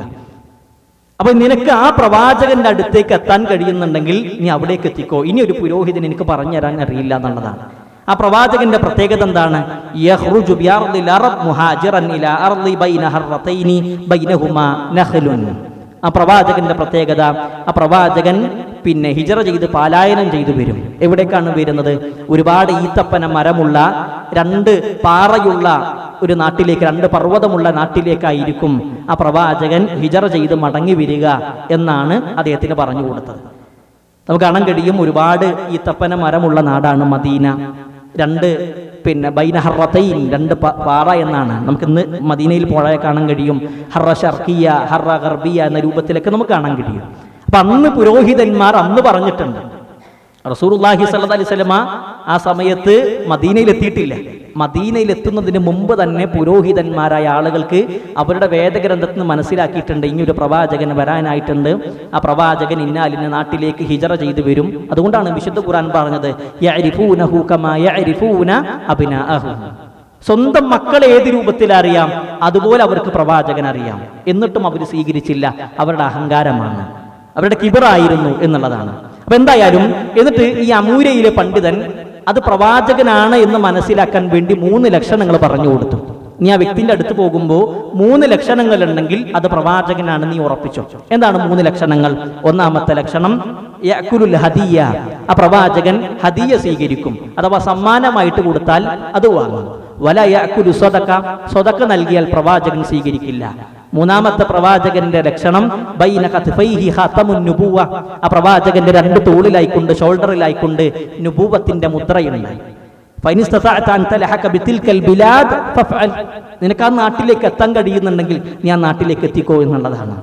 അപ്പൊ നിനക്ക് ആ പ്രവാചകന്റെ അടുത്തേക്ക് എത്താൻ കഴിയുന്നുണ്ടെങ്കിൽ നീ അവിടേക്ക് എത്തിക്കോ ഇനി ഒരു പുരോഹിതൻ എനിക്ക് പറഞ്ഞു തരാൻ അറിയില്ല എന്നുള്ളതാണ് ആ പ്രവാചകന്റെ പ്രത്യേകത എന്താണ് യഖ്റുജു ബിഅർദിൽ അറബ് മുഹാജിറൻ ഇലാ അർദി ബൈന ഹർറതൈനി ബൈനഹുമാ നഖ്ലുൻ ആ പ്രവാചകന്റെ പ്രത്യേകത ആ പ്രവാചകൻ പിന്നെ ഹിജറ ചെയ്ത് പാലായനം ചെയ്തു വരും എവിടേക്കാണ് വരുന്നത് ഒരുപാട് ഈത്തപ്പന മരമുള്ള രണ്ട് പാറയുള്ള ഒരു നാട്ടിലേക്ക് രണ്ട് പർവ്വതമുള്ള നാട്ടിലേക്കായിരിക്കും ആ പ്രവാചകൻ ഹിജറ ചെയ്ത് മടങ്ങി വരിക എന്നാണ് അദ്ദേഹത്തിന് പറഞ്ഞു കൊടുത്തത് നമുക്ക് കാണാൻ കഴിയും ഒരുപാട് ഈത്തപ്പന മരമുള്ള നാടാണ് മദീന രണ്ട് പിന്നെ ബൈന ഹറത്തൈൻ രണ്ട് പ- പാറ എന്നാണ് നമുക്ക് ഇന്ന് മദീനയിൽ പോയാൽ കാണാൻ കഴിയും ഹറ ഷർക്കിയ ഹറ ഗർബിയ എന്ന രൂപത്തിലൊക്കെ നമുക്ക് കാണാൻ കഴിയും അപ്പൊ അന്ന് പുരോഹിതന്മാർ അന്ന് പറഞ്ഞിട്ടുണ്ട് റസൂർല്ലാഹി സല്ല അലൈഹി സ്വലമ ആ സമയത്ത് മദീനയിൽ എത്തിയിട്ടില്ല മദീനയിൽ എത്തുന്നതിന് മുമ്പ് തന്നെ പുരോഹിതന്മാരായ ആളുകൾക്ക് അവരുടെ വേദഗ്രന്ഥത്തിൽ നിന്ന് മനസ്സിലാക്കിയിട്ടുണ്ട് ഇനി ഒരു പ്രവാചകൻ വരാനായിട്ടുണ്ട് ആ പ്രവാചകൻ ഇന്നാലിന്റെ നാട്ടിലേക്ക് ഹിജറ ചെയ്തു വരും അതുകൊണ്ടാണ് വിശുദ്ധ ഖുർആൻ പറഞ്ഞത് യഅരിഫൂനഹു കമാ യഅരിഫൂന അബ്നാഅഹും സ്വന്തം മക്കളെ ഏത് രൂപത്തിൽ അറിയാം അതുപോലെ അവർക്ക് പ്രവാചകൻ അറിയാം എന്നിട്ടും അവർ സ്വീകരിച്ചില്ല അവരുടെ അഹങ്കാരമാണ് അവരുടെ കിബറായിരുന്നു എന്നുള്ളതാണ് അപ്പൊ എന്തായാലും എന്നിട്ട് ഈ അമൂരയിലെ പണ്ഡിതൻ അത് പ്രവാചകനാണ് എന്ന് മനസ്സിലാക്കാൻ വേണ്ടി മൂന്ന് ലക്ഷണങ്ങൾ പറഞ്ഞു കൊടുത്തു നീ ആ വ്യക്തിന്റെ അടുത്ത് പോകുമ്പോൾ മൂന്ന് ലക്ഷണങ്ങൾ ഉണ്ടെങ്കിൽ അത് പ്രവാചകനാണ് നീ ഉറപ്പിച്ചോ എന്താണ് മൂന്ന് ലക്ഷണങ്ങൾ ഒന്നാമത്തെ ലക്ഷണം യഅ്കുലുൽ ഹദിയ ആ പ്രവാചകൻ ഹദിയ സ്വീകരിക്കും അഥവാ സമ്മാനമായിട്ട് കൊടുത്താൽ അത് വാങ്ങും വല യഅ്കുലു സ്വതക്ക സ്വതക്ക നൽകിയാൽ പ്രവാചകൻ സ്വീകരിക്കില്ല മൂന്നാമത്തെ പ്രവാചകന്റെ ലക്ഷണം ബൈന കത്ഫൈഹി ഖാതമുൻ നുബുവ ആ പ്രവാചകന്റെ രണ്ട് തോളിലായിക്കൊണ്ട് ഷോൾഡറിലായിക്കൊണ്ട് നുബുവത്തിന്റെ മുദ്രയുണ്ട് ഫൈനിസ്തതഅത അൻ തലഹക ബിതിൽക്കൽ ബിലാദ് ഫഫ്അൽ നിനക്ക് ആ നാട്ടിലേക്ക് എത്താൻ കഴിയുന്നുണ്ടെങ്കിൽ നീ ആ നാട്ടിലേക്ക് എത്തിക്കോ എന്നുള്ളതാണ്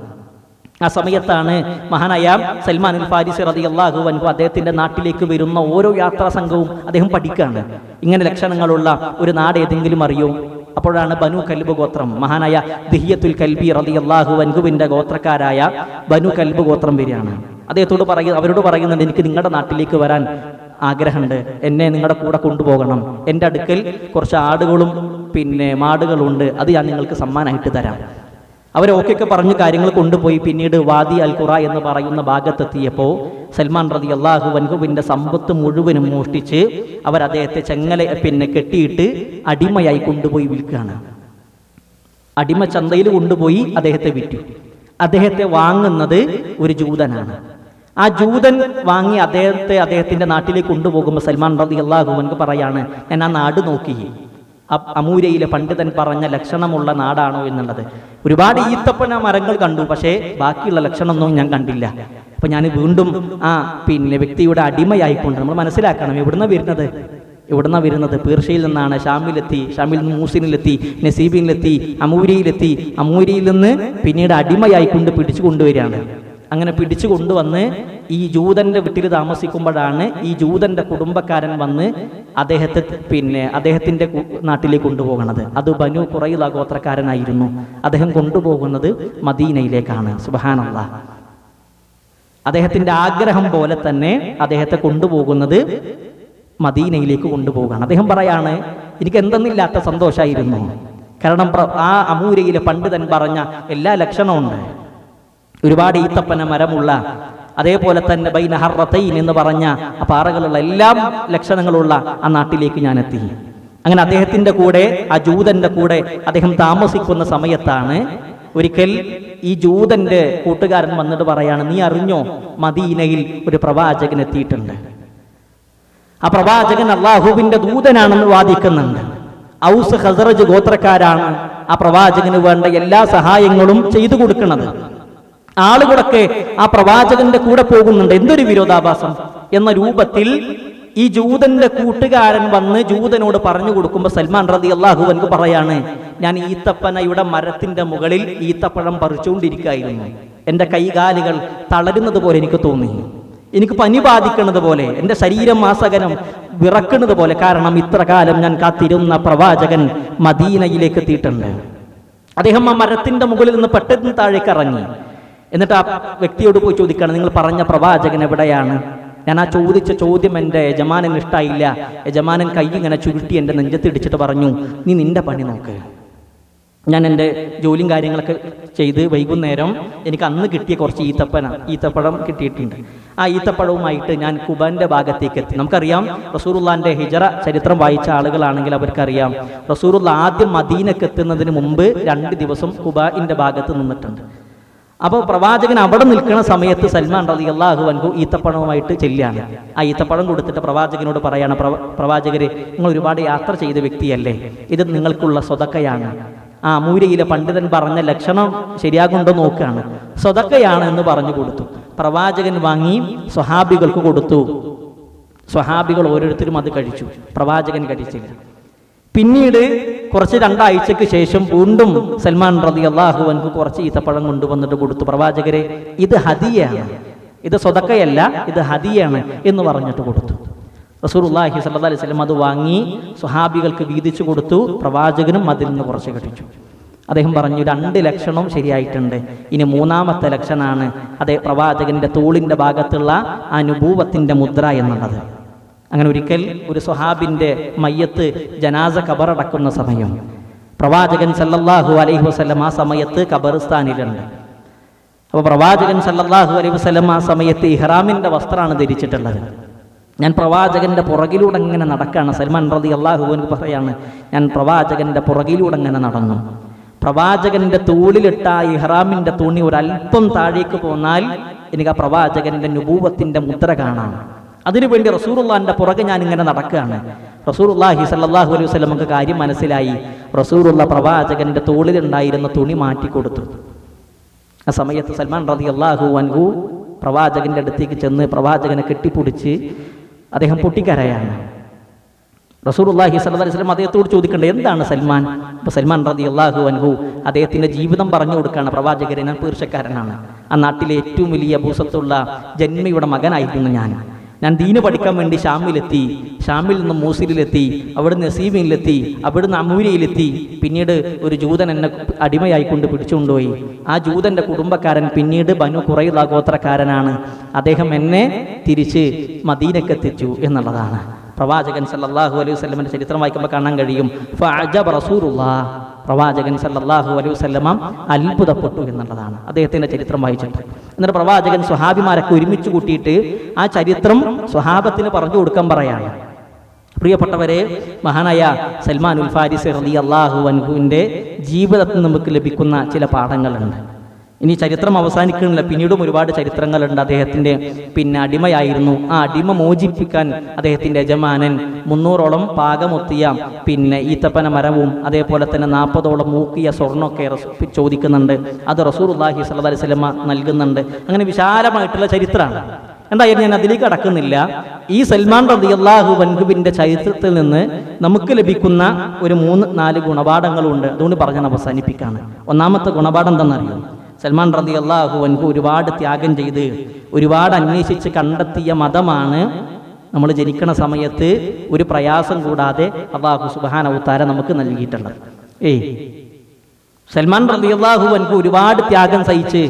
ആ സമയത്താണ് മഹാനായ സൽമാൻ അൽ ഫാരിസി റതി അള്ളാഹു അൻഹു അദ്ദേഹത്തിന്റെ നാട്ടിലേക്ക് വരുന്ന ഓരോ യാത്രാ സംഘവും അദ്ദേഹം പഠിക്കുകയാണ് ഇങ്ങനെ ലക്ഷണങ്ങളുള്ള ഒരു നാട് ഏതെങ്കിലും അറിയോ അപ്പോഴാണ് ബനു കൽബ് ഗോത്രം മഹാനായ ദിഹിയത്തുൽ കൽബി റതി അള്ളാഹു അൻഹുവിന്റെ ഗോത്രക്കാരായ ബനു കൽബ് ഗോത്രം വരികയാണ് അദ്ദേഹത്തോട് പറയ അവരോട് പറയുന്നുണ്ട് എനിക്ക് നിങ്ങളുടെ നാട്ടിലേക്ക് വരാൻ ആഗ്രഹമുണ്ട് എന്നെ നിങ്ങളുടെ കൂടെ കൊണ്ടുപോകണം എൻ്റെ അടുക്കൽ കുറച്ച് ആടുകളും പിന്നെ മാടുകളുണ്ട് അത് ഞാൻ നിങ്ങൾക്ക് സമ്മാനമായിട്ട് തരാം അവരൊക്കെയൊക്കെ പറഞ്ഞ് കാര്യങ്ങൾ കൊണ്ടുപോയി പിന്നീട് വാദി അൽ ഖുറ എന്ന് പറയുന്ന ഭാഗത്തെത്തിയപ്പോൾ സൽമാൻ റതി അള്ളാഹു വൻഹുവിൻ്റെ സമ്പത്ത് മുഴുവനും മോഷ്ടിച്ച് അവർ അദ്ദേഹത്തെ ചെങ്ങല പിന്നെ കെട്ടിയിട്ട് അടിമയായി കൊണ്ടുപോയി വിൽക്കുകയാണ് അടിമ ചന്തയിൽ കൊണ്ടുപോയി അദ്ദേഹത്തെ വിറ്റു അദ്ദേഹത്തെ വാങ്ങുന്നത് ഒരു ജൂതനാണ് ആ ജൂതൻ വാങ്ങി അദ്ദേഹത്തെ അദ്ദേഹത്തിന്റെ നാട്ടിലേക്ക് കൊണ്ടുപോകുമ്പോൾ സൽമാൻ റതി അള്ളാഹുവൻക്ക് പറയാണ് ഞാൻ ആ നാട് നോക്കി അ- അമൂരയിലെ പണ്ഡിതൻ പറഞ്ഞ ലക്ഷണമുള്ള നാടാണോ എന്നുള്ളത് ഒരുപാട് ഈത്തപ്പന മരങ്ങൾ കണ്ടു പക്ഷേ ബാക്കിയുള്ള ലക്ഷണമൊന്നും ഞാൻ കണ്ടില്ല അപ്പൊ ഞാൻ വീണ്ടും ആ പിന്നെ വ്യക്തിയുടെ അടിമയായിക്കൊണ്ട് നമ്മൾ മനസ്സിലാക്കണം എവിടുന്ന വരുന്നത് എവിടുന്ന വരുന്നത് പേർഷ്യയിൽ നിന്നാണ് ഷാമിലെത്തി ഷാമിൽ നിന്ന് മൂസിനിലെത്തി നസീബിനിലെത്തി അമൂരിയിലെത്തി അമൂരിയിൽ നിന്ന് പിന്നീട് അടിമയായിക്കൊണ്ട് പിടിച്ചു കൊണ്ടുവരികയാണ് അങ്ങനെ പിടിച്ചു കൊണ്ടുവന്ന് ഈ ജൂതന്റെ വീട്ടിൽ താമസിക്കുമ്പോഴാണ് ഈ ജൂതന്റെ കുടുംബക്കാരൻ വന്ന് അദ്ദേഹത്തെ പിന്നെ അദ്ദേഹത്തിന്റെ കു- നാട്ടിലേക്ക് കൊണ്ടുപോകുന്നത് അത് ബനു കുറയില ഗോത്രക്കാരനായിരുന്നു അദ്ദേഹം കൊണ്ടുപോകുന്നത് മദീനയിലേക്കാണ് സുബഹാനല്ല അദ്ദേഹത്തിന്റെ ആഗ്രഹം പോലെ തന്നെ അദ്ദേഹത്തെ കൊണ്ടുപോകുന്നത് മദീനയിലേക്ക് കൊണ്ടുപോവുകയാണ് അദ്ദേഹം പറയാണ് എനിക്ക് എന്തെന്നില്ലാത്ത സന്തോഷമായിരുന്നു കാരണം പ്ര- ആ അമൂരയിലെ പണ്ഡിതൻ പറഞ്ഞ എല്ലാ ലക്ഷണമുണ്ട് ഒരുപാട് ഈത്തപ്പന മരമുള്ള അതേപോലെ തന്നെ ബൈന ഹർറത്തൈൻ എന്ന് പറഞ്ഞ ആ പാറകളുള്ള എല്ലാം ലക്ഷണങ്ങളുള്ള ആ നാട്ടിലേക്ക് ഞാൻ എത്തി അങ്ങനെ അദ്ദേഹത്തിന്റെ കൂടെ ആ ജൂതന്റെ കൂടെ അദ്ദേഹം താമസിക്കുന്ന സമയത്താണ് ഒരിക്കൽ ഈ ജൂതന്റെ കൂട്ടുകാരൻ വന്നിട്ട് പറയാണ് നീ അറിഞ്ഞോ മദീനയിൽ ഒരു പ്രവാചകൻ എത്തിയിട്ടുണ്ട് ആ പ്രവാചകൻ അള്ളാഹുവിന്റെ ദൂതനാണെന്ന് വാദിക്കുന്നുണ്ട് ഔസ് ഹസറജ് ഗോത്രക്കാരാണ് ആ പ്രവാചകന് വേണ്ട എല്ലാ സഹായങ്ങളും ചെയ്തു കൊടുക്കുന്നത് ആളുകളൊക്കെ ആ പ്രവാചകന്റെ കൂടെ പോകുന്നുണ്ട് എന്തൊരു വിരോധാഭാസം എന്ന രൂപത്തിൽ ഈ ജൂതന്റെ കൂട്ടുകാരൻ വന്ന് ജൂതനോട് പറഞ്ഞു കൊടുക്കുമ്പോൾ സൽമാൻ റതി അള്ളാഹു എനിക്ക് പറയാണ് ഞാൻ ഈത്തപ്പനയുടെ മരത്തിന്റെ മുകളിൽ ഈത്തപ്പഴം പറിച്ചുകൊണ്ടിരിക്കുകയായിരുന്നു എൻ്റെ കൈകാലുകൾ തളരുന്നത് പോലെ എനിക്ക് തോന്നി എനിക്ക് പനി ബാധിക്കുന്നത് പോലെ എൻ്റെ ശരീരം മാസകനം വിറക്കുന്നത് പോലെ കാരണം ഇത്ര കാലം ഞാൻ കാത്തിരുന്ന പ്രവാചകൻ മദീനയിലേക്ക് എത്തിയിട്ടുണ്ട് അദ്ദേഹം ആ മരത്തിന്റെ മുകളിൽ നിന്ന് പെട്ടെന്ന് താഴേക്ക് ഇറങ്ങി എന്നിട്ട് ആ വ്യക്തിയോട് പോയി ചോദിക്കുകയാണ് നിങ്ങൾ പറഞ്ഞ പ്രവാചകൻ എവിടെയാണ് ഞാൻ ആ ചോദിച്ച ചോദ്യം എൻ്റെ യജമാനൻ ഇഷ്ടായില്ല യജമാനൻ കൈ ഇങ്ങനെ ചുരുട്ടി എൻ്റെ നെഞ്ചത്തിടിച്ചിട്ട് പറഞ്ഞു നീ നിന്റെ പണി നോക്ക് ഞാൻ എൻ്റെ ജോലിയും കാര്യങ്ങളൊക്കെ ചെയ്ത് വൈകുന്നേരം എനിക്ക് അന്ന് കിട്ടിയ കുറച്ച് ഈത്തപ്പന ഈത്തപ്പഴം കിട്ടിയിട്ടുണ്ട് ആ ഈത്തപ്പഴവുമായിട്ട് ഞാൻ കുബാന്റെ ഭാഗത്തേക്ക് എത്തി നമുക്കറിയാം റസൂറുല്ലാന്റെ ഹിജറ ചരിത്രം വായിച്ച ആളുകളാണെങ്കിൽ അവർക്കറിയാം റസൂറുല്ല ആദ്യം മദീനക്ക് എത്തുന്നതിന് മുമ്പ് രണ്ട് ദിവസം കുബാന്റെ ഭാഗത്ത് നിന്നിട്ടുണ്ട് അപ്പോൾ പ്രവാചകൻ അവിടെ നിൽക്കുന്ന സമയത്ത് സൽമാൻ റതി അള്ളാഹു അൻഹു ഈത്തപ്പഴവുമായിട്ട് ചെല്ലുകയാണ് ആ ഈത്തപ്പഴം കൊടുത്തിട്ട് പ്രവാചകനോട് പറയാണ് "പ്രവ- പ്രവാചകരെ നിങ്ങൾ ഒരുപാട് യാത്ര ചെയ്ത വ്യക്തിയല്ലേ ഇത് നിങ്ങൾക്കുള്ള സ്വതക്കയാണ് ആ മൂരയിലെ പണ്ഡിതൻ പറഞ്ഞ ലക്ഷണം ശരിയാകുണ്ടോ നോക്കുകയാണ് സ്വതക്കയാണ് എന്ന് പറഞ്ഞു കൊടുത്തു പ്രവാചകൻ വാങ്ങി സ്വഹാബികൾക്ക് കൊടുത്തു സ്വഹാബികൾ ഓരോരുത്തരും അത് കഴിച്ചു പ്രവാചകൻ കഴിച്ചില്ല പിന്നീട് കുറച്ച് രണ്ടാഴ്ചക്ക് ശേഷം വീണ്ടും സൽമാൻ റതി അള്ളാഹു അൻഹു കുറച്ച് ഈത്തപ്പഴം കൊണ്ടുവന്നിട്ട് കൊടുത്തു പ്രവാചകരെ ഇത് ഹദിയാണ് ഇത് സ്വതക്കയല്ല ഇത് ഹദിയാണ് എന്ന് പറഞ്ഞിട്ട് കൊടുത്തു റസൂർല്ലാഹി സല്ലാ അലൈഹി സ്വലം അത് വാങ്ങി സ്വഹാബികൾക്ക് വീതിച്ചു കൊടുത്തു പ്രവാചകനും അതിൽ നിന്ന് കുറച്ച് കഴിച്ചു അദ്ദേഹം പറഞ്ഞു രണ്ട് ലക്ഷണവും ശരിയായിട്ടുണ്ട് ഇനി മൂന്നാമത്തെ ലക്ഷണമാണ് അതേ പ്രവാചകന്റെ തോളിന്റെ ഭാഗത്തുള്ള ആ നുപൂവത്തിന്റെ മുദ്ര എന്നുള്ളത് അങ്ങനെ ഒരിക്കൽ ഒരു സ്വഹാബിന്റെ മയ്യത്ത് ജനാസ കബറടക്കുന്ന സമയം പ്രവാചകൻ സല്ലല്ലാഹു അലൈഹി വസല്ലം ആ സമയത്ത് ഖബറിസ്ഥാനിലുണ്ട് അപ്പോൾ പ്രവാചകൻ സല്ലല്ലാഹു അലൈഹി വസല്ലം ആ സമയത്ത് ഇഹ്റാമിന്റെ വസ്ത്രമാണ് ധരിച്ചിട്ടുള്ളത് ഞാൻ പ്രവാചകന്റെ പുറകിലൂടെ ഇങ്ങനെ നടക്കുകയാണ് സൽമാൻ റതി അള്ളാഹുവിന് പറയാണ് ഞാൻ പ്രവാചകന്റെ പുറകിലൂടെ ഇങ്ങനെ നടന്നു പ്രവാചകന്റെ തൂളിലിട്ട ആ ഇഹ്റാമിന്റെ തുണി ഒരല്പം താഴേക്ക് പോന്നാൽ എനിക്ക് ആ പ്രവാചകന്റെ നുപൂവത്തിന്റെ മുദ്ര കാണാം അതിനുവേണ്ടി റസൂറുള്ളാന്റെ പുറകെ ഞാൻ ഇങ്ങനെ നടക്കുകയാണ് റസൂറുല്ലാഹി സല്ലാഹു അലൈഹി വസല്ലം നമുക്ക് കാര്യം മനസ്സിലായി റസൂറുള്ള പ്രവാചകന്റെ തോളിലുണ്ടായിരുന്ന തുണി മാറ്റിക്കൊടുത്തു ആ സമയത്ത് സൽമാൻ റതി അള്ളാഹു അൻഹു പ്രവാചകന്റെ അടുത്തേക്ക് ചെന്ന് പ്രവാചകനെ കെട്ടിപ്പിടിച്ച് അദ്ദേഹം പൊട്ടിക്കരയാണ് റസൂർല്ലാഹി സല്ലല്ലാഹു അലൈഹി വസല്ലം അദ്ദേഹത്തോട് ചോദിക്കേണ്ടത് എന്താണ് സൽമാൻ അപ്പോൾ സൽമാൻ റതി അള്ളാഹു അൻഹു അദ്ദേഹത്തിന്റെ ജീവിതം പറഞ്ഞു കൊടുക്കുകയാണ് പ്രവാചകരെ ഞാൻ പേർഷ്യക്കാരനാണ് ആ നാട്ടിലെ ഏറ്റവും വലിയ ഭൂസത്തുള്ള ജന്മയുടെ മകനായിരുന്നു ഞാൻ ഞാൻ ദീന് പഠിക്കാൻ വേണ്ടി ഷാമിലെത്തി ഷാമിൽ നിന്ന് മൂസിലിലെത്തി അവിടുന്ന് നസീമിലെത്തി അവിടുന്ന് അമൂരിയിലെത്തി പിന്നീട് ഒരു ജൂതൻ എന്നെ അടിമയായിക്കൊണ്ട് പിടിച്ചുകൊണ്ടുപോയി ആ ജൂതന്റെ കുടുംബക്കാരൻ പിന്നീട് ബനു കുറയില ഗോത്രക്കാരനാണ് അദ്ദേഹം എന്നെ തിരിച്ച് മദീനക്കെത്തിച്ചു എന്നുള്ളതാണ് പ്രവാചകൻ സല്ലല്ലാഹു അലൈഹി വസല്ലമയുടെ ചരിത്രം വായിക്കുമ്പോൾ കാണാൻ കഴിയും ഫഅജബ റസൂലുള്ളാഹ് പ്രവാചകൻ സല്ലല്ലാഹു അലൈഹി വസല്ലമ അത്ഭുതപ്പെട്ടു എന്നുള്ളതാണ് അദ്ദേഹത്തിന്റെ ചരിത്രം വായിച്ചിട്ട് എന്നിട്ട് പ്രവാചകൻ സ്വഹാബിമാരൊക്കെ ഒരുമിച്ച് കൂട്ടിയിട്ട് ആ ചരിത്രം സ്വഹാബത്തിന് പറഞ്ഞു കൊടുക്കാൻ പറയാണ് പ്രിയപ്പെട്ടവരെ മഹാനായ സൽമാൻ ഉൽ ഫാരിസ് റലി അള്ളാഹു അൻഹുവിൻ്റെ ജീവിതത്തിൽ നമുക്ക് ലഭിക്കുന്ന ചില പാഠങ്ങളുണ്ട് ഇനി ചരിത്രം അവസാനിക്കുന്നില്ല പിന്നീടും ഒരുപാട് ചരിത്രങ്ങളുണ്ട് അദ്ദേഹത്തിൻ്റെ പിന്നെ അടിമയായിരുന്നു ആ അടിമ മോചിപ്പിക്കാൻ അദ്ദേഹത്തിൻ്റെ യജമാനൻ മുന്നൂറോളം പാകമൊത്തിയ പിന്നെ ഈത്തപ്പന മരവും അതേപോലെ തന്നെ നാൽപ്പതോളം മൂക്കിയ സ്വർണ്ണമൊക്കെ റസൂ- ചോദിക്കുന്നുണ്ട് അത് റസൂർ അള്ളാഹി സല്ലല്ലാഹു അലൈഹി വസല്ലമ നൽകുന്നുണ്ട് അങ്ങനെ വിശാലമായിട്ടുള്ള ചരിത്രമാണ് എന്തായാലും ഞാൻ അതിലേക്ക് കടക്കുന്നില്ല ഈ സൽമാൻ റതി അള്ളാഹു വൻകുബിന്റെ ചരിത്രത്തിൽ നിന്ന് നമുക്ക് ലഭിക്കുന്ന ഒരു മൂന്ന് നാല് ഗുണപാഠങ്ങളുണ്ട് അതുകൊണ്ട് പറഞ്ഞാൽ അവസാനിപ്പിക്കാണ് ഒന്നാമത്തെ ഗുണപാഠം എന്താണെന്നറിയോ സൽമാൻ റതി അള്ളാഹു വൻകു ഒരുപാട് ത്യാഗം ചെയ്ത് ഒരുപാട് അന്വേഷിച്ച് കണ്ടെത്തിയ മതമാണ് നമ്മൾ ജനിക്കണ സമയത്ത് ഒരു പ്രയാസം കൂടാതെ അള്ളാഹു സുബാന ഉത്താര നമുക്ക് നൽകിയിട്ടുള്ളത് ഏയ് സൽമാൻ റതി അള്ളാഹു വൻകു ഒരുപാട് ത്യാഗം സഹിച്ച്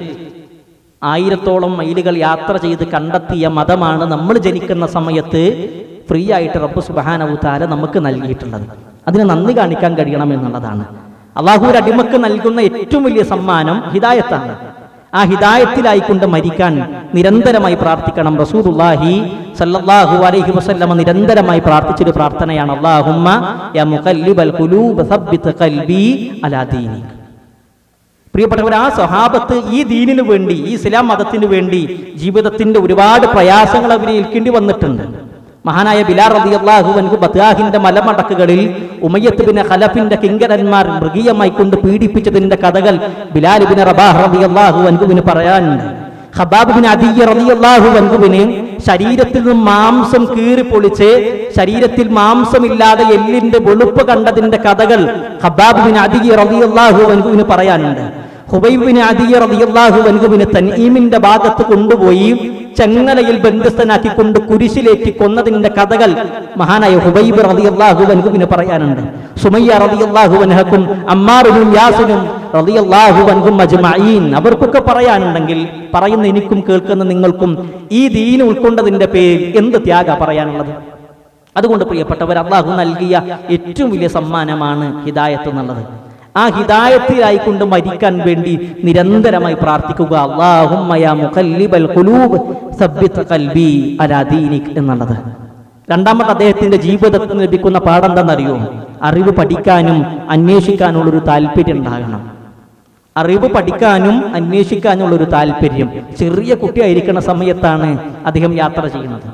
ആയിരത്തോളം മൈലുകൾ യാത്ര ചെയ്ത് കണ്ടെത്തിയ മതമാണ് നമ്മൾ ജനിക്കുന്ന സമയത്ത് ഫ്രീ ആയിട്ട് റബ്ബ് സുബാനവുത്താര നമുക്ക് നൽകിയിട്ടുള്ളത് അതിന് നന്ദി കാണിക്കാൻ കഴിയണം എന്നുള്ളതാണ് അള്ളാഹുവിന്റെ അടിമക്ക് നൽകുന്ന ഏറ്റവും വലിയ സമ്മാനം ഹിദായത്താണ് ആ ഹിദായത്തിലായിക്കൊണ്ട് മരിക്കാൻ നിരന്തരമായി പ്രാർത്ഥിക്കണം റസൂലുള്ളാഹി സല്ലല്ലാഹു അലൈഹി വസല്ലമ നിരന്തരമായി പ്രാർത്ഥിച്ചൊരു പ്രാർത്ഥനയാണ് അല്ലാഹുമ്മ യാ മുഖല്ലിബൽ ഖുലൂബ് സബ്ബിത് ഖൽബി അലാ ദീനിക് പ്രിയപ്പെട്ടവർ ആ സ്വഹാബത്ത് ഈ ദീനിനു വേണ്ടി ഈ ഇസ്ലാം മതത്തിനു വേണ്ടി ജീവിതത്തിന്റെ ഒരുപാട് പ്രയാസങ്ങൾ അവരെ ഏൽക്കേണ്ടി വന്നിട്ടുണ്ട് മഹാനായ ബിലാർ റതി അള്ളാഹുവൻകു ബദ്ദാഹിന്റെ മലമടക്കുകളിൽ ഉമയ്യത്ത് ബിൻ ഖലഫിന്റെ കിങ്കരന്മാർ മൃഗീയമായി കൊണ്ട് പീഡിപ്പിച്ചതിന്റെ കഥകൾ ബിലാൽ ബിൻ റബാഹ് റതി അള്ളാഹുവൻകുവിന് പറയാനുണ്ട് ഖബാബ് ബിൻ അദിയ റളിയല്ലാഹു അൻഹുവിന് ശരീരത്തിൽ നിന്ന് മാംസം കീറി പൊളിച്ച് ശരീരത്തിൽ മാംസമില്ലാതെ എല്ലിന്റെ വെളുപ്പ് കണ്ടതിന്റെ കഥകൾ ഖബാബ് ബിൻ അദിയ റളിയല്ലാഹു അൻഹുവിന് പറയാനുണ്ട് ഹുബൈബ് ബിൻ അദിയ റളിയല്ലാഹു അൻഹുവിനെ തൻഈമിന്റെ ഭാഗത്ത് കൊണ്ടുപോയി ചെങ്ങലയിൽ ബന്ധസ്ഥനാക്കിക്കൊണ്ട് കുരിശിലേറ്റി കൊന്നതിന്റെ കഥകൾ മഹാനായ ഹുബൈബ് റളിയല്ലാഹു അൻഹുവിന് പറയാനുണ്ട് സുമയ്യ റളിയല്ലാഹു അൻഹക്കും അമ്മാറിനും യാസിനും റളിയല്ലാഹു അൻഹും അജ്മഈൻ അവർക്കൊക്കെ പറയാനുണ്ടെങ്കിൽ പറയുന്ന എനിക്കും കേൾക്കുന്ന നിങ്ങൾക്കും ഈ ദീൻ ഉൾക്കൊണ്ടതിന്റെ പേരിൽ എന്ത് ത്യാഗ പറയാനുള്ളത് അതുകൊണ്ട് പ്രിയപ്പെട്ടവർ അള്ളാഹു നൽകിയ ഏറ്റവും വലിയ സമ്മാനമാണ് ഹിദായത്ത് എന്നുള്ളത് ആ ഹിദായത്തിലായിക്കൊണ്ട് മരിക്കാൻ വേണ്ടി നിരന്തരമായി പ്രാർത്ഥിക്കുക അല്ലാഹുമ്മ യാ മുഖല്ലിബൽ ഖുലൂബ് സബ്ബിത് ഖൽബി അലാ ദീനിക് എന്നുള്ളത് രണ്ടാമത്തെ അദ്ദേഹത്തിന്റെ ജീവിതത്തിൽ ലഭിക്കുന്ന പാഠം എന്താണെന്നറിയോ അറിവ് പഠിക്കാനും അന്വേഷിക്കാനുള്ളൊരു താല്പര്യം ഉണ്ടാകണം അറിവ് പഠിക്കാനും അന്വേഷിക്കാനുള്ള ഒരു താല്പര്യം ചെറിയ കുട്ടിയായിരിക്കുന്ന സമയത്താണ് അദ്ദേഹം യാത്ര ചെയ്യുന്നത്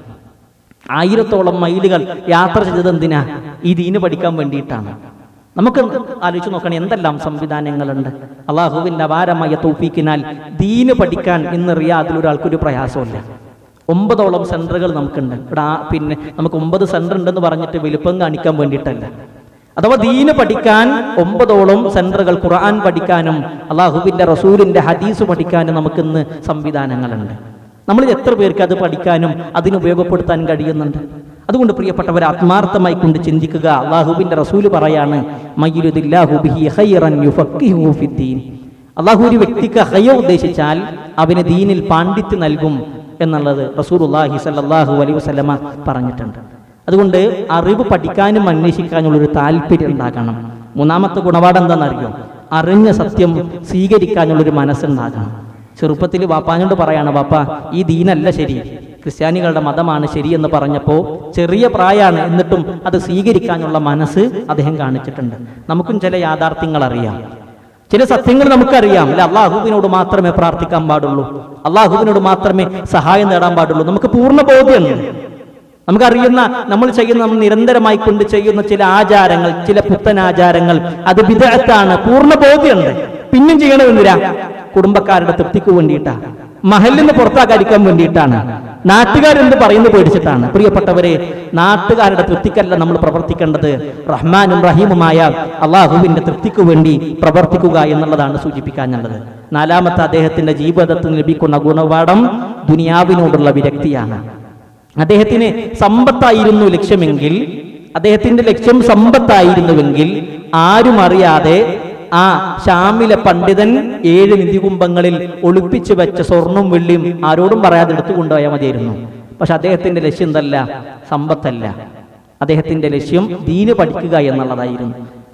ആയിരത്തോളം മൈലുകൾ യാത്ര ചെയ്തത് എന്തിനാ ഈ ദീന് പഠിക്കാൻ വേണ്ടിയിട്ടാണ് നമുക്ക് ആലോചിച്ച് നോക്കണം എന്തെല്ലാം സംവിധാനങ്ങളുണ്ട് അള്ളാഹുവിന്റെ അപാരമായ തൗഫീക്കിനാൽ ദീന് പഠിക്കാൻ ഇന്ന് റിയാദിൽ ഒരാൾക്കൊരു പ്രയാസമില്ല ഒമ്പതോളം സെന്ററുകൾ നമുക്കുണ്ട് ഇവിടെ ആ പിന്നെ നമുക്ക് ഒമ്പത് സെന്റർ ഉണ്ടെന്ന് പറഞ്ഞിട്ട് വലുപ്പം കാണിക്കാൻ വേണ്ടിയിട്ടല്ല അഥവാ ദീന് പഠിക്കാൻ ഒമ്പതോളം സെന്ററുകൾ ഖുർആൻ പഠിക്കാനും അള്ളാഹുവിന്റെ റസൂലിന്റെ ഹദീസ് പഠിക്കാനും നമുക്കിന്ന് സംവിധാനങ്ങളുണ്ട് നമ്മളിൽ എത്ര പേർക്ക് അത് പഠിക്കാനും അതിന് ഉപയോഗപ്പെടുത്താൻ കഴിയുന്നുണ്ട് അതുകൊണ്ട് പ്രിയപ്പെട്ടവർ ആത്മാർത്ഥമായി കൊണ്ട് ചിന്തിക്കുക അള്ളാഹുവിന്റെ റസൂല് പറയാണ് മയ്യിലുദില്ലാഹു ബിഹി ഖൈറൻ യുഫഖിഹു ഫിദ്ദീൻ. അള്ളാഹു ഒരു വ്യക്തിക്ക് ഹയ ഉദ്ദേശിച്ചാൽ അവന് ദീനിൽ പാണ്ഡിത്യം നൽകും എന്നുള്ളത് റസൂലുള്ളാഹി സ്വല്ലല്ലാഹു അലൈഹി വസല്ലമ പറഞ്ഞിട്ടുണ്ട് അതുകൊണ്ട് അറിവ് പഠിക്കാനും അന്വേഷിക്കാനുള്ള ഒരു താല്പര്യം ഉണ്ടാകണം മൂന്നാമത്തെ ഗുണപാഠം എന്താണെന്നറിയോ അറിഞ്ഞ സത്യം സ്വീകരിക്കാനുള്ളൊരു മനസ്സുണ്ടാകണം ചെറുപ്പത്തിൽ വാപ്പാനോട് പറയാണ് വാപ്പ ഈ ദീനല്ല ശരി ക്രിസ്ത്യാനികളുടെ മതമാണ് ശരി എന്ന് പറഞ്ഞപ്പോൾ ചെറിയ പ്രായമാണ് എന്നിട്ടും അത് സ്വീകരിക്കാനുള്ള മനസ്സ് അദ്ദേഹം കാണിച്ചിട്ടുണ്ട് നമുക്കും ചില യാഥാർത്ഥ്യങ്ങൾ അറിയാം ചില സത്യങ്ങൾ നമുക്കറിയാം അല്ലെ അള്ളാഹുവിനോട് മാത്രമേ പ്രാർത്ഥിക്കാൻ പാടുള്ളൂ അള്ളാഹുവിനോട് മാത്രമേ സഹായം നേടാൻ പാടുള്ളൂ നമുക്ക് പൂർണ്ണ ബോധ്യമുണ്ട് നമുക്കറിയുന്ന നമ്മൾ ചെയ്യുന്ന നമ്മൾ നിരന്തരമായി കൊണ്ട് ചെയ്യുന്ന ചില ആചാരങ്ങൾ ചില പുത്തൻ ആചാരങ്ങൾ അത് വിദഗ്ധാണ് പൂർണ്ണ ബോധ്യമുണ്ട് പിന്നും ചെയ്യണമെന്നില്ല കുടുംബക്കാരുടെ തൃപ്തിക്ക് വേണ്ടിയിട്ടാ മഹലിൽ നിന്ന് പുറത്താക്കാതിരിക്കാൻ വേണ്ടിയിട്ടാണ് നാട്ടുകാരെന്ത് പറയുന്നത് പേടിച്ചിട്ടാണ് പ്രിയപ്പെട്ടവരെ നാട്ടുകാരുടെ തൃപ്തിക്കല്ല നമ്മൾ പ്രവർത്തിക്കേണ്ടത് റഹ്മാനും റഹീമുമായ അള്ളാഹുവിന്റെ തൃപ്തിക്ക് വേണ്ടി പ്രവർത്തിക്കുക എന്നുള്ളതാണ് സൂചിപ്പിക്കാനുള്ളത് നാലാമത്തെ അദ്ദേഹത്തിന്റെ ജീവിതത്തിൽ ലഭിക്കുന്ന ഗുണപാഠം ദുനിയാവിനോടുള്ള വിരക്തിയാണ് അദ്ദേഹത്തിന് സമ്പത്തായിരുന്നു ലക്ഷ്യമെങ്കിൽ അദ്ദേഹത്തിന്റെ ലക്ഷ്യം സമ്പത്തായിരുന്നുവെങ്കിൽ ആരും അറിയാതെ ആ ഷാമിലെ പണ്ഡിതൻ ഏഴ് നിധികുംഭങ്ങളിൽ ഒളിപ്പിച്ചു വെച്ച സ്വർണവും വെള്ളിയും ആരോടും പറയാതെ എടുത്തു കൊണ്ടുപോയാൽ മതിയായിരുന്നു പക്ഷെ അദ്ദേഹത്തിന്റെ ലക്ഷ്യം എന്തല്ല സമ്പത്തല്ല അദ്ദേഹത്തിന്റെ ലക്ഷ്യം ദീന് പഠിക്കുക എന്നുള്ളതായിരുന്നു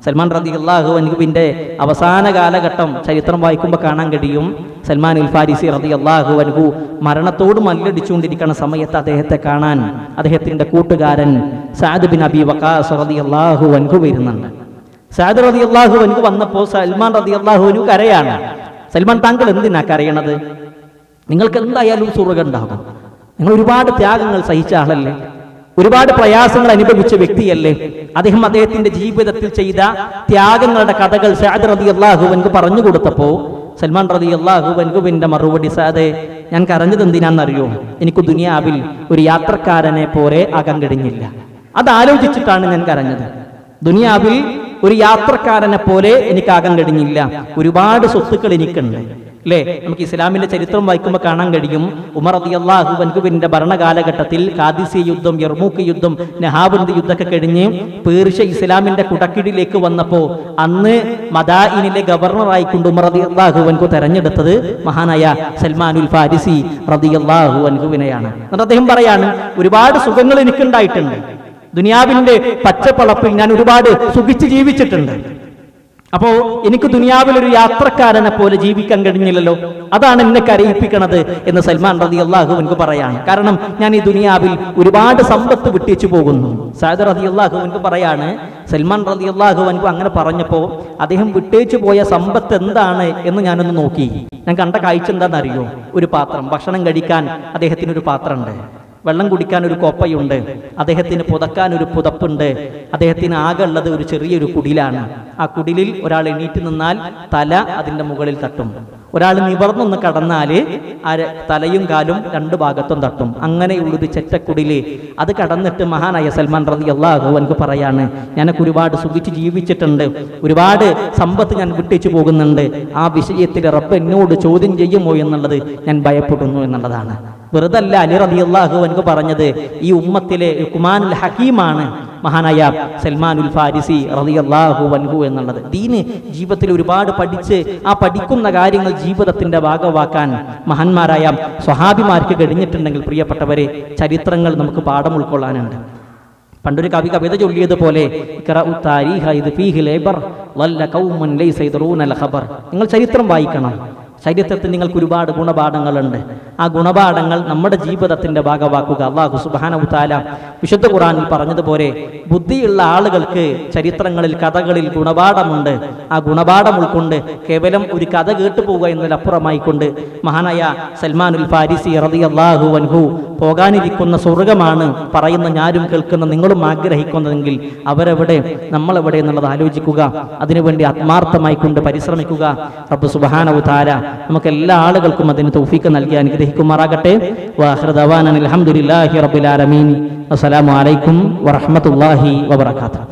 സൽമാൻ റതി അള്ളാഹു അൻഹുവിൻ്റെ അവസാന കാലഘട്ടം ചരിത്രം വായിക്കുമ്പോൾ കാണാൻ കഴിയും സൽമാൻ ഉൽ ഫാരിസി റതി അള്ളാഹു അൻഹു മരണത്തോട് മല്ലടിച്ചുകൊണ്ടിരിക്കുന്ന സമയത്ത് അദ്ദേഹത്തെ കാണാൻ അദ്ദേഹത്തിൻ്റെ കൂട്ടുകാരൻ സാദ് ബിൻ അബി വക്കാസ് റതി അള്ളാഹു അൻഹു വരുന്നുണ്ട് സാദ് റതി അള്ളാഹു അൻഹു വന്നപ്പോൾ സൽമാൻ റതി അള്ളാഹു അൻഹു കരയാണ് സൽമാൻ താങ്കൾ എന്തിനാ കരയണത് നിങ്ങൾക്ക് എന്തായാലും സുറുക ഉണ്ടാകും നിങ്ങൾ ഒരുപാട് ത്യാഗങ്ങൾ സഹിച്ച ആളല്ലേ ഒരുപാട് പ്രയാസങ്ങൾ അനുഭവിച്ച വ്യക്തിയല്ലേ അദ്ദേഹം അദ്ദേഹത്തിന്റെ ജീവിതത്തിൽ ചെയ്ത ത്യാഗങ്ങളുടെ കഥകൾ സാദ് റതി അള്ളാഹുവൻക്ക് പറഞ്ഞു കൊടുത്തപ്പോ സൽമാൻ റതി അള്ളാഹുവൻകുവിന്റെ മറുപടി സാദെ ഞാൻ കരഞ്ഞത് എന്തിനാണെന്നറിയോ എനിക്ക് ദുനിയാവിൽ ഒരു യാത്രക്കാരനെ പോലെ ആകാൻ കഴിഞ്ഞില്ല അത് ആലോചിച്ചിട്ടാണ് ഞാൻ കരഞ്ഞത് ദുനിയാവിൽ ഒരു യാത്രക്കാരനെ പോലെ എനിക്കാകാൻ കഴിഞ്ഞില്ല ഒരുപാട് സ്വത്തുക്കൾ എനിക്കുണ്ട് അല്ലേ നമുക്ക് ഇസ്ലാമിന്റെ ചരിത്രം വായിക്കുമ്പോൾ കാണാൻ കഴിയും ഉമർ അതി അള്ളാഹു വൻകുവിന്റെ ഭരണകാലഘട്ടത്തിൽ കാദിസി യുദ്ധം യർമൂക്ക് യുദ്ധം നഹാബന്ത് യുദ്ധമൊക്കെ കഴിഞ്ഞ് പേർഷ്യ ഇസ്ലാമിന്റെ കുടക്കിടിലേക്ക് വന്നപ്പോ അന്ന് മദായിനിലെ ഗവർണറായിക്കൊണ്ട് ഉമർ അതി അള്ളാഹു വൻകു തെരഞ്ഞെടുത്തത് മഹാനായ സൽമാനുൽ ഫാരിസി റതി അള്ളാഹു വൻകുവിനെയാണ് എന്നിട്ട് അദ്ദേഹം പറയാണ് ഒരുപാട് സുഖങ്ങൾ എനിക്കുണ്ടായിട്ടുണ്ട് ദുനിയാവിന്റെ പച്ചപ്പളപ്പിൽ ഞാൻ ഒരുപാട് സുഖിച്ച് ജീവിച്ചിട്ടുണ്ട് അപ്പോ എനിക്ക് ദുനിയാവിൽ ഒരു യാത്രക്കാരനെ പോലെ ജീവിക്കാൻ കഴിഞ്ഞില്ലല്ലോ അതാണ് എന്നെ കരയിപ്പിക്കണത് എന്ന് സൽമാൻ റതി അള്ളാഹു എനിക്ക് പറയാണ് കാരണം ഞാൻ ഈ ദുനിയാവിൽ ഒരുപാട് സമ്പത്ത് വിട്ടിച്ചു പോകുന്നു സാദർ റതി അള്ളാഹു എനിക്ക് പറയാണ് സൽമാൻ റതി അള്ളാഹു എനിക്ക് അങ്ങനെ പറഞ്ഞപ്പോ അദ്ദേഹം വിട്ടേച്ചു പോയ സമ്പത്ത് എന്താണ് എന്ന് ഞാനൊന്ന് നോക്കി ഞാൻ കണ്ട കാഴ്ച എന്താണെന്നറിയോ ഒരു പാത്രം ഭക്ഷണം കഴിക്കാൻ അദ്ദേഹത്തിന് ഒരു പാത്രമുണ്ട് വെള്ളം കുടിക്കാൻ ഒരു കോപ്പയുണ്ട് അദ്ദേഹത്തിന് പുതക്കാൻ ഒരു പുതപ്പുണ്ട് അദ്ദേഹത്തിന് ആകെ ഉള്ളത് ഒരു ചെറിയൊരു കുടിലാണ് ആ കുടിലിൽ ഒരാൾ എണീറ്റ് നിന്നാൽ തല അതിൻ്റെ മുകളിൽ തട്ടും ഒരാൾ നിവർന്നൊന്ന് കടന്നാല് ആ ര- തലയും കാലും രണ്ട് ഭാഗത്തും തട്ടും അങ്ങനെയുള്ളൊരു ചെറ്റക്കുടില് അത് കടന്നിട്ട് മഹാനായ സൽമാൻ റതി അള്ളാഹു എനിക്ക് പറയാണ് ഞാനൊക്കെ ഒരുപാട് സുഖിച്ച് ജീവിച്ചിട്ടുണ്ട് ഒരുപാട് സമ്പത്ത് ഞാൻ വിട്ടേച്ചു പോകുന്നുണ്ട് ആ വിഷയത്തിൽ റബ്ബ് എന്നോട് ചോദ്യം ചെയ്യുമോ എന്നുള്ളത് ഞാൻ ഭയപ്പെടുന്നു എന്നുള്ളതാണ് വെറുതെ അല്ല അലി റതി അള്ളാഹു എനിക്ക് പറഞ്ഞത് ഈ ഉമ്മത്തിലെ കുമാനുൽ ഹക്കീമാണ് മഹാനായ സൽമാനുൽ ഫാരിസി റതി അള്ളാഹു വൻഹു എന്നുള്ളത് ദീന് ജീവിതത്തിൽ ഒരുപാട് പഠിച്ച് ആ പഠിക്കുന്ന കാര്യങ്ങൾ ജീവിതത്തിന്റെ ഭാഗമാക്കാൻ മഹാന്മാരായ സ്വഹാബിമാർക്ക് കഴിഞ്ഞിട്ടുണ്ടെങ്കിൽ പ്രിയപ്പെട്ടവരെ ചരിത്രങ്ങൾ നമുക്ക് പാഠം ഉൾക്കൊള്ളാനുണ്ട് പണ്ടൊരു കവി കവിത ചൊല്ലിയതുപോലെ ഇഖ്റഉ താരീഖ ഇത് ഫീഹി ലേബർ വല്ല ഖൗമുൻ ലൈസ യദ്റൂനൽ ഖബർ നിങ്ങൾ ചരിത്രം വായിക്കണം ചരിത്രത്തിൽ നിങ്ങൾക്ക് ഒരുപാട് ഗുണപാഠങ്ങളുണ്ട് ആ ഗുണപാഠങ്ങൾ നമ്മുടെ ജീവിതത്തിന്റെ ഭാഗമാക്കുക അള്ളാഹു സുബാനവു താല വിശുദ്ധ ഖുറാനിൽ പറഞ്ഞതുപോലെ ബുദ്ധിയുള്ള ആളുകൾക്ക് ചരിത്രങ്ങളിൽ കഥകളിൽ ഗുണപാഠമുണ്ട് ആ ഗുണപാഠം ഉൾക്കൊണ്ട് കേവലം ഒരു കഥ കേട്ടു പോവുക എന്നതിലപ്പുറമായിക്കൊണ്ട് മഹാനായ സൽമാനുൽ ഫാരിസി റതി അള്ളാഹു വൻഹു പോകാനിരിക്കുന്ന സ്വർഗമാണ് പറയുന്ന ഞാനും കേൾക്കുന്ന നിങ്ങളും ആഗ്രഹിക്കുന്നതെങ്കിൽ അവരെവിടെ നമ്മളെവിടെ എന്നുള്ളത് ആലോചിക്കുക അതിനുവേണ്ടി ആത്മാർത്ഥമായി കൊണ്ട് പരിശ്രമിക്കുക റബ്ബ് സുബാനവു താര നമുക്ക് എല്ലാ ആളുകൾക്കും അതിന് തൗഫീക്ക് നൽകി അനുഗ്രഹിക്കുമാറാകട്ടെ വാഹൃദവാൻ അലഹമുല്ലാഹി റബ്ബുൽ ആലമീൻ അസ്സലാമു അലൈക്കും വറഹ്മത്തുള്ളാഹി വബറകാതുഹു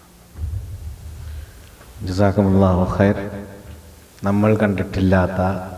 ജസാക്കുമുല്ലാഹു ഖൈർ നമ്മൾ കണ്ടിട്ടില്ലാത്ത